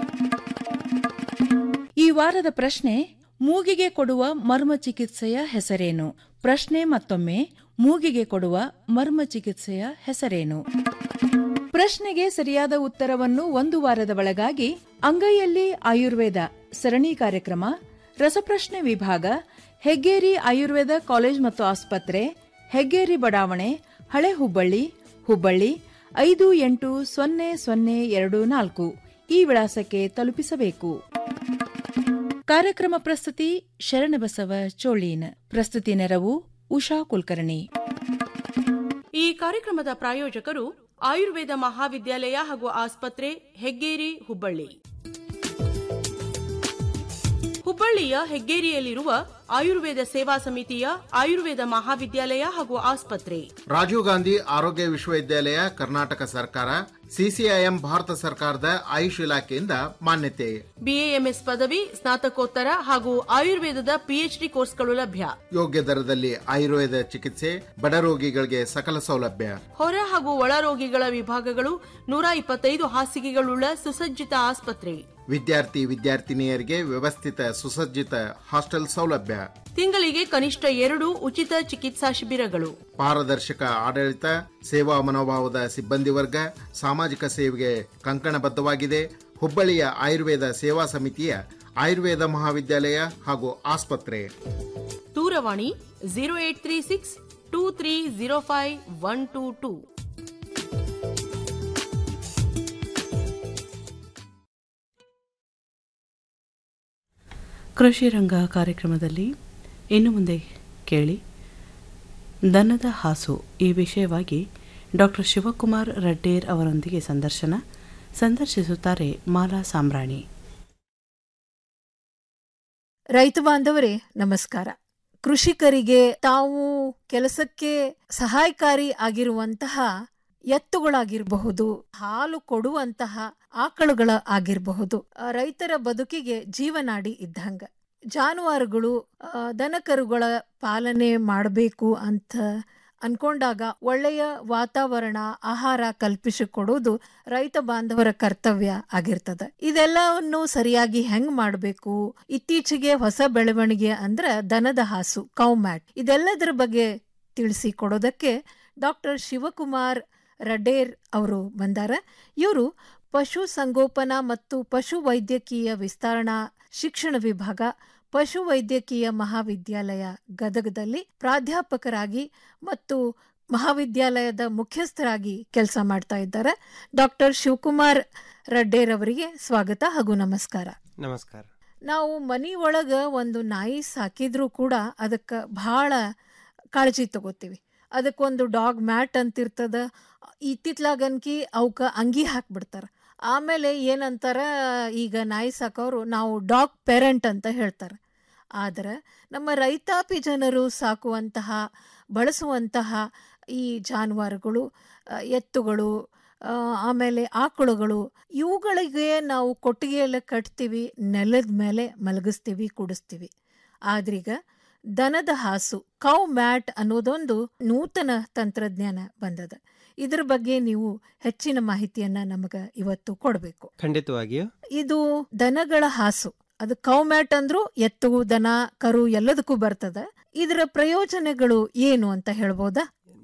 ಈ ವಾರದ ಪ್ರಶ್ನೆ ಮೂಗಿಗೆ ಕೊಡುವ ಮರ್ಮ ಚಿಕಿತ್ಸೆಯ ಹೆಸರೇನು ಪ್ರಶ್ನೆ ಮತ್ತೊಮ್ಮೆ ಮೂಗಿಗೆ ಕೊಡುವ ಮರ್ಮ ಚಿಕಿತ್ಸೆಯ ಹೆಸರೇನು ಪ್ರಶ್ನೆಗೆ ಸರಿಯಾದ ಉತ್ತರವನ್ನು ಒಂದು ವಾರದ ಒಳಗಾಗಿ ಅಂಗೈಯಲ್ಲಿ ಆಯುರ್ವೇದ ಸರಣಿ ಕಾರ್ಯಕ್ರಮ ರಸಪ್ರಶ್ನೆ ವಿಭಾಗ ಹೆಗ್ಗೇರಿ ಆಯುರ್ವೇದ ಕಾಲೇಜ್ ಮತ್ತು ಆಸ್ಪತ್ರೆ ಹೆಗ್ಗೇರಿ ಬಡಾವಣೆ ಹಳೆ ಹುಬ್ಬಳ್ಳಿ ಹುಬ್ಬಳ್ಳಿ ಐದು ಎಂಟು ಸೊನ್ನೆ ಸೊನ್ನೆ ಎರಡು ನಾಲ್ಕು ಈ ವಿಳಾಸಕ್ಕೆ ತಲುಪಿಸಬೇಕು ಕಾರ್ಯಕ್ರಮ ಪ್ರಸ್ತುತಿ ಶರಣಬಸವ ಚೋಳೀನ್ ಪ್ರಸ್ತುತಿ ನೆರವು ಉಷಾ ಕುಲಕರ್ಣಿ ಈ ಕಾರ್ಯಕ್ರಮದ ಪ್ರಾಯೋಜಕರು ಆಯುರ್ವೇದ ಮಹಾವಿದ್ಯಾಲಯ ಹಾಗೂ ಆಸ್ಪತ್ರೆ ಹೆಗ್ಗೇರಿ ಹುಬ್ಬಳ್ಳಿ ಹುಬ್ಬಳ್ಳಿಯ ಹೆಗ್ಗೇರಿಯಲ್ಲಿರುವ ಆಯುರ್ವೇದ ಸೇವಾ ಸಮಿತಿಯ ಆಯುರ್ವೇದ ಮಹಾವಿದ್ಯಾಲಯ ಹಾಗೂ ಆಸ್ಪತ್ರೆ ರಾಜೀವ್ ಗಾಂಧಿ ಆರೋಗ್ಯ ವಿಶ್ವವಿದ್ಯಾಲಯ ಕರ್ನಾಟಕ ಸರ್ಕಾರ ಸಿಸಿಐಎಂ ಭಾರತ ಸರ್ಕಾರದ ಆಯುಷ್ ಇಲಾಖೆಯಿಂದ ಮಾನ್ಯತೆ ಬಿಎಎಂಎಸ್ ಪದವಿ ಸ್ನಾತಕೋತ್ತರ ಹಾಗೂ ಆಯುರ್ವೇದದ ಪಿಎಚ್ಡಿ ಕೋರ್ಸ್ಗಳು ಲಭ್ಯ ಯೋಗ್ಯ ದರದಲ್ಲಿ ಆಯುರ್ವೇದ ಚಿಕಿತ್ಸೆ ಬಡ ರೋಗಿಗಳಿಗೆ ಸಕಲ ಸೌಲಭ್ಯ ಹೊರ ಹಾಗೂ ಒಳ ರೋಗಿಗಳ ವಿಭಾಗಗಳು ನೂರ ಇಪ್ಪತ್ತೈದು ಹಾಸಿಗೆಗಳುಳ್ಳ ಸುಸಜ್ಜಿತ ಆಸ್ಪತ್ರೆ ವಿದ್ಯಾರ್ಥಿ ವಿದ್ಯಾರ್ಥಿನಿಯರಿಗೆ ವ್ಯವಸ್ಥಿತ ಸುಸಜ್ಜಿತ ಹಾಸ್ಟೆಲ್ ಸೌಲಭ್ಯ ತಿಂಗಳಿಗೆ ಕನಿಷ್ಠ ಎರಡು ಉಚಿತ ಚಿಕಿತ್ಸಾ ಶಿಬಿರಗಳು ಪಾರದರ್ಶಕ ಆಡಳಿತ ಸೇವಾ ಮನೋಭಾವದ ಸಿಬ್ಬಂದಿ ವರ್ಗ ಸಾಮಾಜಿಕ ಸೇವೆಗೆ ಕಂಕಣಬದ್ಧವಾಗಿದೆ ಹುಬ್ಬಳ್ಳಿಯ ಆಯುರ್ವೇದ ಸೇವಾ ಸಮಿತಿಯ ಆಯುರ್ವೇದ ಮಹಾವಿದ್ಯಾಲಯ ಹಾಗೂ ಆಸ್ಪತ್ರೆ ದೂರವಾಣಿ zero eight three six two three zero five one two two ಕೃಷಿ ರಂಗ ಕಾರ್ಯಕ್ರಮದಲ್ಲಿ ಇನ್ನು ಮುಂದೆ ಕೇಳಿ ದನದ ಹಾಸು ಈ ವಿಷಯವಾಗಿ ಡಾಕ್ಟರ್ ಶಿವಕುಮಾರ್ ರಡ್ಡೇರ್ ಅವರೊಂದಿಗೆ ಸಂದರ್ಶನ ಸಂದರ್ಶಿಸುತ್ತಾರೆ ಮಾಲಾ ಸಾಂಬ್ರಾಣಿ ರೈತ ಬಾಂಧವರೇ ನಮಸ್ಕಾರ ಕೃಷಿಕರಿಗೆ ತಾವು ಕೆಲಸಕ್ಕೆ ಸಹಾಯಕಾರಿ ಆಗಿರುವಂತಹ ಎತ್ತುಗಳಾಗಿರಬಹುದು ಹಾಲು ಕೊಡುವಂತಹ ಆಕಳುಗಳ ಆಗಿರಬಹುದು ಆ, ರೈತರ ಬದುಕಿಗೆ ಜೀವನಾಡಿ ಇದ್ದಂಗ ಜಾನುವಾರುಗಳು ಆ, ದನಕರುಗಳ ಪಾಲನೆ ಮಾಡಬೇಕು ಅಂತ ಅನ್ಕೊಂಡಾಗ ಒಳ್ಳೆಯ ವಾತಾವರಣ ಆಹಾರ ಕಲ್ಪಿಸಿಕೊಡೋದು ರೈತ ಬಾಂಧವರ ಕರ್ತವ್ಯ ಆಗಿರ್ತದೆ ಇದೆಲ್ಲವನ್ನು ಸರಿಯಾಗಿ ಹೆಂಗ್ ಮಾಡಬೇಕು ಇತ್ತೀಚೆಗೆ ಹೊಸ ಬೆಳವಣಿಗೆ ಅಂದ್ರ ದನದ ಹಾಸು ಕೌಮ್ಯಾಟ್ ಇದೆಲ್ಲದರ ಬಗ್ಗೆ ತಿಳಿಸಿ ಕೊಡೋದಕ್ಕೆ ಡಾಕ್ಟರ್ ಶಿವಕುಮಾರ್ ರಡೇರ್ ಅವರು ಬಂದಾರ ಇವರು ಪಶು ಸಂಗೋಪನಾ ಮತ್ತು ಪಶು ವೈದ್ಯಕೀಯ ವಿಸ್ತರಣಾ ಶಿಕ್ಷಣ ವಿಭಾಗ ಪಶು ವೈದ್ಯಕೀಯ ಮಹಾವಿದ್ಯಾಲಯ ಗದಗದಲ್ಲಿ ಪ್ರಾಧ್ಯಾಪಕರಾಗಿ ಮತ್ತು ಮಹಾವಿದ್ಯಾಲಯದ ಮುಖ್ಯಸ್ಥರಾಗಿ ಕೆಲಸ ಮಾಡ್ತಾ ಇದ್ದಾರೆ ಡಾಕ್ಟರ್ ಶಿವಕುಮಾರ್ ರಡ್ಡೇರ್ ಅವರಿಗೆ ಸ್ವಾಗತ ಹಾಗೂ ನಮಸ್ಕಾರ ನಮಸ್ಕಾರ ನಾವು ಮನಿ ಒಳಗ ಒಂದು ನಾಯಿ ಸಾಕಿದ್ರೂ ಕೂಡ ಅದಕ್ಕೆ ಬಹಳ ಕಾಳಜಿ ತಗೋತೀವಿ ಅದಕ್ಕೊಂದು ಡಾಗ್ ಮ್ಯಾಟ್ ಅಂತಿರ್ತದ ಇತ್ತಿತ್ಲಾಗನ್ಕಿ ಅವಕ್ಕ ಅಂಗಿ ಹಾಕ್ಬಿಡ್ತಾರ ಆಮೇಲೆ ಏನಂತಾರ ಈಗ ನಾಯಿ ಸಾಕೋರು ನಾವು ಡಾಗ್ ಪೇರೆಂಟ್ ಅಂತ ಹೇಳ್ತಾರೆ ಆದರೆ ನಮ್ಮ ರೈತಾಪಿ ಜನರು ಸಾಕುವಂತಹ ಬಳಸುವಂತಹ ಈ ಜಾನುವಾರುಗಳು ಆ, ಎತ್ತುಗಳು ಆ, ಆಮೇಲೆ ಆಕಳುಗಳು ಇವುಗಳಿಗೆ ನಾವು ಕೊಟ್ಟಿಗೆಯಲ್ಲಿ ಕಟ್ತೀವಿ ನೆಲದ ಮೇಲೆ ಮಲಗಿಸ್ತೀವಿ ಕುಡಿಸ್ತೀವಿ ಆದ್ರೀಗ ದನದ ಹಾಸು ಕೌ ಮ್ಯಾಟ್ ಅನ್ನೋದೊಂದು ನೂತನ ತಂತ್ರಜ್ಞಾನ ಬಂದದ ಇದ್ರ ಬಗ್ಗೆ ನೀವು ಹೆಚ್ಚಿನ ಮಾಹಿತಿಯನ್ನ ನಮಗ ಇವತ್ತು ಕೊಡಬೇಕು ಖಂಡಿತವಾಗಿಯೂ ಇದು ದನಗಳ ಹಾಸು ಅದು ಕೌ ಮ್ಯಾಟ್ ಅಂದ್ರೂ ಎತ್ತು ದನ ಕರು ಎಲ್ಲದಕ್ಕೂ ಬರ್ತದ ಇದರ ಪ್ರಯೋಜನಗಳು ಏನು ಅಂತ ಹೇಳ್ಬೋದಾ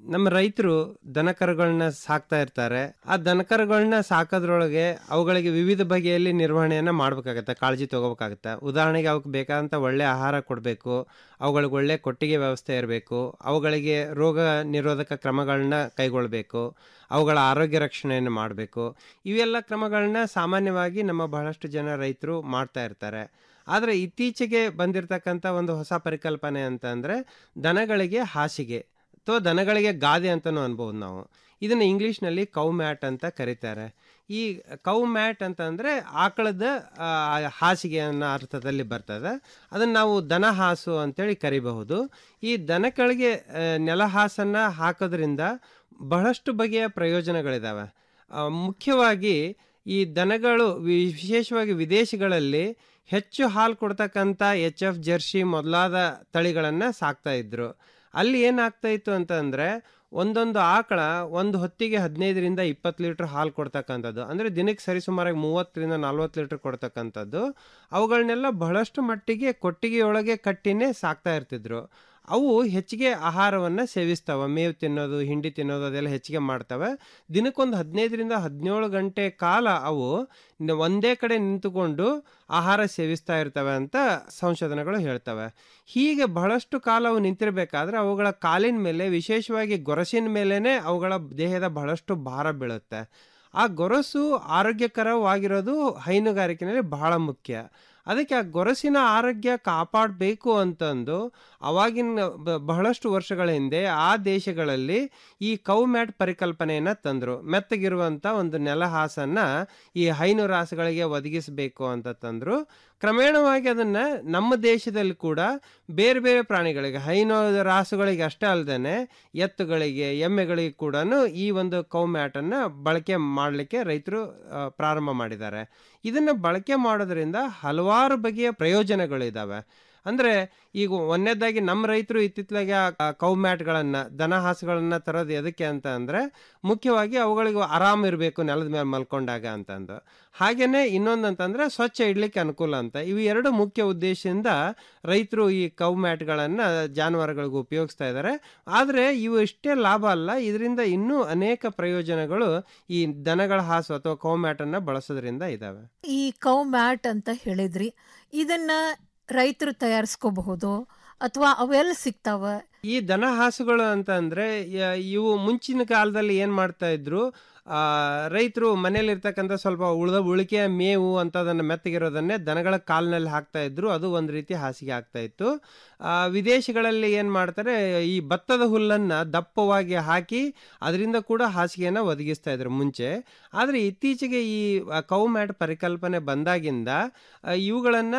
ನಮ್ಮ ರೈತರು ದನಕರುಗಳನ್ನ ಸಾಕ್ತಾ ಇರ್ತಾರೆ ಆ ದನಕರುಗಳನ್ನ ಸಾಕೋದ್ರೊಳಗೆ ಅವುಗಳಿಗೆ ವಿವಿಧ ಬಗೆಯಲ್ಲಿ ನಿರ್ವಹಣೆಯನ್ನ ಮಾಡ್ಬೇಕಾಗತ್ತೆ ಕಾಳಜಿ ತಗೋಬೇಕಾಗತ್ತೆ ಉದಾಹರಣೆಗೆ ಅವಕ್ಕೆ ಬೇಕಾದಂಥ ಒಳ್ಳೆ ಆಹಾರ ಕೊಡಬೇಕು ಅವುಗಳಿಗೆ ಒಳ್ಳೆ ಕೊಟ್ಟಿಗೆ ವ್ಯವಸ್ಥೆ ಇರಬೇಕು ಅವುಗಳಿಗೆ ರೋಗ ನಿರೋಧಕ ಕ್ರಮಗಳನ್ನ ಕೈಗೊಳ್ಳಬೇಕು ಅವುಗಳ ಆರೋಗ್ಯ ರಕ್ಷಣೆಯನ್ನು ಮಾಡಬೇಕು ಇವೆಲ್ಲ ಕ್ರಮಗಳನ್ನ ಸಾಮಾನ್ಯವಾಗಿ ನಮ್ಮ ಬಹಳಷ್ಟು ಜನ ರೈತರು ಮಾಡ್ತಾ ಇರ್ತಾರೆ ಆದರೆ ಇತ್ತೀಚೆಗೆ ಬಂದಿರತಕ್ಕಂಥ ಒಂದು ಹೊಸ ಪರಿಕಲ್ಪನೆ ಅಂತ ಅಂದರೆ ದನಗಳಿಗೆ ಹಾಸಿಗೆ ಅಥವಾ ದನಗಳಿಗೆ ಗಾದೆ ಅಂತಲೂ ಅನ್ಬೋದು ನಾವು ಇದನ್ನು ಇಂಗ್ಲೀಷ್ನಲ್ಲಿ ಕೌ ಮ್ಯಾಟ್ ಅಂತ ಕರೀತಾರೆ ಈ ಕೌ ಮ್ಯಾಟ್ ಅಂತಂದರೆ ಆಕಳದ ಆ, ಹಾಸಿಗೆ ಅನ್ನೋ ಅರ್ಥದಲ್ಲಿ ಬರ್ತದೆ ಅದನ್ನು ನಾವು ದನ ಹಾಸು ಅಂತೇಳಿ ಕರಿಬಹುದು ಈ ದನಗಳಿಗೆ ಆ, ನೆಲಹಾಸನ್ನು ಹಾಕೋದ್ರಿಂದ ಬಹಳಷ್ಟು ಬಗೆಯ ಪ್ರಯೋಜನಗಳಿದ್ದಾವೆ ಆ, ಮುಖ್ಯವಾಗಿ ಈ ದನಗಳು ವಿ- ವಿಶೇಷವಾಗಿ ವಿದೇಶಗಳಲ್ಲಿ ಹೆಚ್ಚು ಹಾಲು ಕೊಡ್ತಕ್ಕಂಥ ಎಚ್ ಎಫ್ ಜರ್ಸಿ ಮೊದಲಾದ ತಳಿಗಳನ್ನು ಸಾಕ್ತಾ ಇದ್ರು ಅಲ್ಲಿ ಏನಾಗ್ತಾ ಇತ್ತು ಅಂತಂದರೆ ಒಂದೊಂದು ಆಕಳ ಒಂದು ಹೊತ್ತಿಗೆ ಹದಿನೈದರಿಂದ ಇಪ್ಪತ್ತು ಲೀಟ್ರ್ ಹಾಲು ಕೊಡ್ತಕ್ಕಂಥದ್ದು ಅಂದರೆ ದಿನಕ್ಕೆ ಸರಿಸುಮಾರಾಗಿ ಮೂವತ್ತರಿಂದ ನಲ್ವತ್ತು ಲೀಟ್ರ್ ಕೊಡ್ತಕ್ಕಂಥದ್ದು ಅವುಗಳನ್ನೆಲ್ಲ ಬಹಳಷ್ಟು ಮಟ್ಟಿಗೆ ಕೊಟ್ಟಿಗೆಯೊಳಗೆ ಕಟ್ಟಿನೇ ಸಾಕ್ತಾ ಇರ್ತಿದ್ರು ಅವು ಹೆಚ್ಚಿಗೆ ಆಹಾರವನ್ನು ಸೇವಿಸ್ತವೆ ಮೇವು ತಿನ್ನೋದು ಹಿಂಡಿ ತಿನ್ನೋದು ಅದೆಲ್ಲ ಹೆಚ್ಚಿಗೆ ಮಾಡ್ತವೆ ದಿನಕ್ಕೊಂದು ಹದಿನೈದರಿಂದ ಹದಿನೇಳು ಗಂಟೆ ಕಾಲ ಅವು ನ- ಒಂದೇ ಕಡೆ ನಿಂತುಕೊಂಡು ಆಹಾರ ಸೇವಿಸ್ತಾ ಇರ್ತವೆ ಅಂತ ಸಂಶೋಧನೆಗಳು ಹೇಳ್ತವೆ ಹೀಗೆ ಬಹಳಷ್ಟು ಕಾಲ ಅವು ನಿಂತಿರಬೇಕಾದ್ರೆ ಅವುಗಳ ಕಾಲಿನ ಮೇಲೆ ವಿಶೇಷವಾಗಿ ಗೊರಸಿನ ಮೇಲೇ ಅವುಗಳ ದೇಹದ ಬಹಳಷ್ಟು ಭಾರ ಬೀಳುತ್ತೆ ಆ ಗೊರಸು ಆರೋಗ್ಯಕರವಾಗಿರೋದು ಹೈನುಗಾರಿಕೆಯಲ್ಲಿ ಬಹಳ ಮುಖ್ಯ ಅದಕ್ಕೆ ಆ ಗೊರಸಿನ ಆರೋಗ್ಯ ಕಾಪಾಡಬೇಕು ಅಂತಂದು ಅವಾಗಿನ ಬ- ಬಹಳಷ್ಟು ವರ್ಷಗಳ ಹಿಂದೆ ಆ ದೇಶಗಳಲ್ಲಿ ಈ ಕೌ ಮ್ಯಾಟ್ ಪರಿಕಲ್ಪನೆಯನ್ನು ತಂದರು ಮೆತ್ತಗಿರುವಂಥ ಒಂದು ನೆಲಹಾಸನ್ನ ಈ ಹೈನು ರಾಸುಗಳಿಗೆ ಒದಗಿಸಬೇಕು ಅಂತ ತಂದರು ಕ್ರಮೇಣವಾಗಿ ಅದನ್ನು ನಮ್ಮ ದೇಶದಲ್ಲಿ ಕೂಡ ಬೇರೆ ಬೇರೆ ಪ್ರಾಣಿಗಳಿಗೆ ಹೈನು ರಾಸುಗಳಿಗೆ ಅಷ್ಟೇ ಅಲ್ಲದೆ ಎತ್ತುಗಳಿಗೆ ಎಮ್ಮೆಗಳಿಗೆ ಕೂಡ ಈ ಒಂದು ಕೌ ಮ್ಯಾಟನ್ನು ಬಳಕೆ ಮಾಡಲಿಕ್ಕೆ ರೈತರು ಆ, ಪ್ರಾರಂಭ ಮಾಡಿದ್ದಾರೆ ಇದನ್ನು ಬಳಕೆ ಮಾಡೋದ್ರಿಂದ ಹಲವಾರು ಬಗೆಯ ಪ್ರಯೋಜನಗಳಿದ್ದಾವೆ ಅಂದರೆ ಈಗ ಒಂದನೇದಾಗಿ ನಮ್ಮ ರೈತರು ಇತ್ತಿತ್ತಲಾಗೆ ಆ ಕೌ ಮ್ಯಾಟ್ಗಳನ್ನು ದನ ಹಾಸುಗಳನ್ನು ತರೋದು ಎದಕ್ಕೆ ಅಂತ ಅಂದರೆ ಮುಖ್ಯವಾಗಿ ಅವುಗಳಿಗೆ ಆರಾಮ್ ಇರಬೇಕು ನೆಲದ ಮೇಲೆ ಮಲ್ಕೊಂಡಾಗ ಅಂತಂದು ಹಾಗೆಯೇ ಇನ್ನೊಂದು ಅಂತಂದರೆ ಸ್ವಚ್ಛ ಇಡ್ಲಿಕ್ಕೆ ಅನುಕೂಲ ಅಂತ ಇವು ಎರಡು ಮುಖ್ಯ ಉದ್ದೇಶದಿಂದ ರೈತರು ಈ ಕೌ ಮ್ಯಾಟ್ಗಳನ್ನು ಜಾನುವಾರುಗಳಿಗೆ ಉಪಯೋಗಿಸ್ತಾ ಇದ್ದಾರೆ ಆದರೆ ಇವು ಇಷ್ಟೇ ಲಾಭ ಅಲ್ಲ ಇದರಿಂದ ಇನ್ನೂ ಅನೇಕ ಪ್ರಯೋಜನಗಳು ಈ ದನಗಳ ಹಾಸು ಅಥವಾ ಕೌ ಮ್ಯಾಟನ್ನು ಬಳಸೋದ್ರಿಂದ ಇದ್ದಾವೆ ಈ ಕೌ ಮ್ಯಾಟ್ ಅಂತ ಹೇಳಿದ್ರಿ ಇದನ್ನ ರೈತರು ತಯಾರಿಸ್ಕೋಬಹುದು ಅಥವಾ ಅವೆಲ್ಲ ಸಿಗ್ತಾವ ಈ ದನ ಹಾಸುಗಳು ಅಂತ ಅಂದ್ರೆ ಯ- ಇವು ಮುಂಚಿನ ಕಾಲದಲ್ಲಿ ಏನ್ ಮಾಡ್ತಾ ಇದ್ರು ಆ ರೈತರು ಮನೇಲಿರ್ತಕ್ಕಂಥ ಸ್ವಲ್ಪ ಉಳಿದ ಉಳಿಕೆಯ ಮೇವು ಅಂತದನ್ನ ಮೆತ್ತಗಿರೋದನ್ನೇ ದನಗಳ ಕಾಲಿನಲ್ಲಿ ಹಾಕ್ತಾ ಇದ್ರು ಅದು ಒಂದು ರೀತಿ ಹಾಸಿಗೆ ಆಗ್ತಾ ಇತ್ತು ಆ, ವಿದೇಶಗಳಲ್ಲಿ ಏನ್ ಮಾಡ್ತಾರೆ ಈ ಭತ್ತದ ಹುಲ್ಲನ್ನ ದಪ್ಪವಾಗಿ ಹಾಕಿ ಅದರಿಂದ ಕೂಡ ಹಾಸಿಗೆಯನ್ನ ಒದಗಿಸ್ತಾ ಇದ್ರು ಮುಂಚೆ ಆದ್ರೆ ಇತ್ತೀಚೆಗೆ ಈ ಕೌ ಮ್ಯಾಟ್ ಪರಿಕಲ್ಪನೆ ಬಂದಾಗಿಂದ ಆ, ಇವುಗಳನ್ನ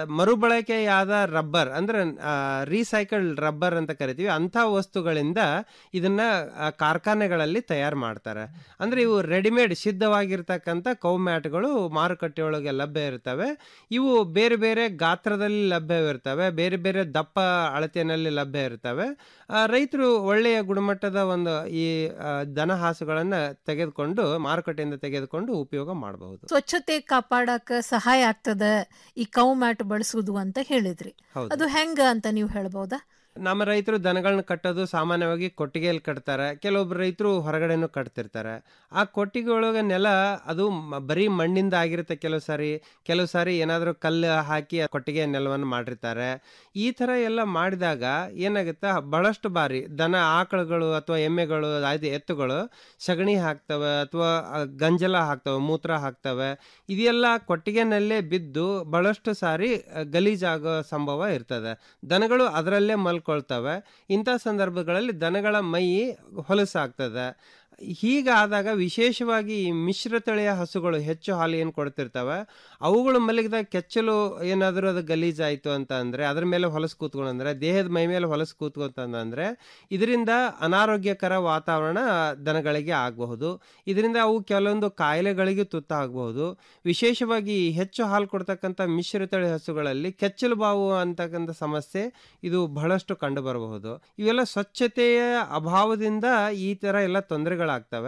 ಮರುಬಳಕೆಯಾದ ರಬ್ಬರ್ ಅಂದ್ರೆ ರೀಸೈಕಲ್ಡ್ ರಬ್ಬರ್ ಅಂತ ಕರಿತೀವಿ ಅಂಥ ವಸ್ತುಗಳಿಂದ ಇದನ್ನ ಆ, ಕಾರ್ಖಾನೆಗಳಲ್ಲಿ ತಯಾರು ಮಾಡ್ತಾರೆ ಅಂದ್ರೆ ಇವು ರೆಡಿಮೇಡ್ ಸಿದ್ಧವಾಗಿರ್ತಕ್ಕಂಥ ಕೌ ಮ್ಯಾಟ್ಗಳು ಮಾರುಕಟ್ಟೆಯೊಳಗೆ ಲಭ್ಯ ಇರ್ತವೆ ಇವು ಬೇರೆ ಬೇರೆ ಗಾತ್ರದಲ್ಲಿ ಲಭ್ಯವಿರ್ತವೆ ಬೇರೆ ಬೇರೆ ದಪ್ಪ ಅಳತೆಯಲ್ಲಿ ಲಭ್ಯ ಇರ್ತವೆ ಆ, ರೈತರು ಒಳ್ಳೆಯ ಗುಣಮಟ್ಟದ ಒಂದು ಈ ಆ, ದನ ಹಾಸುಗಳನ್ನ ತೆಗೆದುಕೊಂಡು ಮಾರುಕಟ್ಟೆಯಿಂದ ತೆಗೆದುಕೊಂಡು ಉಪಯೋಗ ಮಾಡಬಹುದು ಸ್ವಚ್ಛತೆ ಕಾಪಾಡಕ ಸಹಾಯ ಆಗ್ತದ ಈ ಕೌ ಮ್ಯಾಟ್ ಬಳಸುವುದು ಅಂತ ಹೇಳಿದ್ರಿ ಹೌದು. ಅದು ಹೆಂಗ ಅಂತ ನೀವು ಹೇಳ್ಬೋದಾ ನಮ್ಮ ರೈತರು ದನಗಳನ್ನ ಕಟ್ಟೋದು ಸಾಮಾನ್ಯವಾಗಿ ಕೊಟ್ಟಿಗೆಯಲ್ಲಿ ಕಟ್ತಾರೆ ಕೆಲವೊಬ್ರು ರೈತರು ಹೊರಗಡೆನೂ ಕಟ್ತಿರ್ತಾರೆ ಆ ಕೊಟ್ಟಿಗೆ ಒಳಗೆ ನೆಲ ಅದು ಮ- ಬರೀ ಮಣ್ಣಿಂದ ಆಗಿರುತ್ತೆ ಕೆಲವು ಸಾರಿ ಕೆಲವು ಸಾರಿ ಏನಾದರೂ ಕಲ್ಲು ಹಾಕಿ ಆ ಕೊಟ್ಟಿಗೆ ನೆಲವನ್ನು ಮಾಡಿರ್ತಾರೆ ಈ ಥರ ಎಲ್ಲ ಮಾಡಿದಾಗ ಏನಾಗುತ್ತೆ ಬಹಳಷ್ಟು ಬಾರಿ ದನ ಆಕಳುಗಳು ಅಥವಾ ಎಮ್ಮೆಗಳು ಆಯ್ತು ಎತ್ತುಗಳು ಸಗಣಿ ಹಾಕ್ತವೆ ಅಥವಾ ಆ, ಗಂಜಲ ಹಾಕ್ತವೆ ಮೂತ್ರ ಹಾಕ್ತವೆ ಇದೆಲ್ಲ ಕೊಟ್ಟಿಗೆನಲ್ಲೇ ಬಿದ್ದು ಬಹಳಷ್ಟು ಸಾರಿ ಆ, ಗಲೀಜಾಗೋ ಸಂಭವ ಇರ್ತದೆ ದನಗಳು ಅದರಲ್ಲೇ ಮಲ್ಕೊಳ್ತವೆ ಇಂಥ ಸಂದರ್ಭಗಳಲ್ಲಿ ದನಗಳ ಮೈ ಹೊಲಸಾಗ್ತದೆ ಹೀಗಾದಾಗ ವಿಶೇಷವಾಗಿ ಈ ಮಿಶ್ರ ತಳಿಯ ಹಸುಗಳು ಹೆಚ್ಚು ಹಾಲು ಏನು ಕೊಡ್ತಿರ್ತವೆ ಅವುಗಳು ಮಲಗಿದಾಗ ಕೆಚ್ಚಲು ಏನಾದರೂ ಅದು ಗಲೀಜಾಯಿತು ಅಂತ ಅಂದರೆ ಅದ್ರ ಮೇಲೆ ಹೊಲಸು ಕೂತ್ಕೊಂಡ್ರೆ ದೇಹದ ಮೈ ಮೇಲೆ ಹೊಲಸು ಕೂತ್ಕೊಂತಂದ್ರೆ ಇದರಿಂದ ಅನಾರೋಗ್ಯಕರ ವಾತಾವರಣ ದನಗಳಿಗೆ ಆಗಬಹುದು ಇದರಿಂದ ಅವು ಕೆಲವೊಂದು ಕಾಯಿಲೆಗಳಿಗೆ ತುತ್ತಾಗಬಹುದು ವಿಶೇಷವಾಗಿ ಈ ಹೆಚ್ಚು ಹಾಲು ಕೊಡ್ತಕ್ಕಂಥ ಮಿಶ್ರ ತಳಿ ಹಸುಗಳಲ್ಲಿ ಕೆಚ್ಚಲು ಬಾವು ಅಂತಕ್ಕಂಥ ಸಮಸ್ಯೆ ಇದು ಬಹಳಷ್ಟು ಕಂಡು ಬರಬಹುದು ಇವೆಲ್ಲ ಸ್ವಚ್ಛತೆಯ ಅಭಾವದಿಂದ ಈ ಥರ ಎಲ್ಲ ತೊಂದರೆಗಳಾಗ್ತವೆ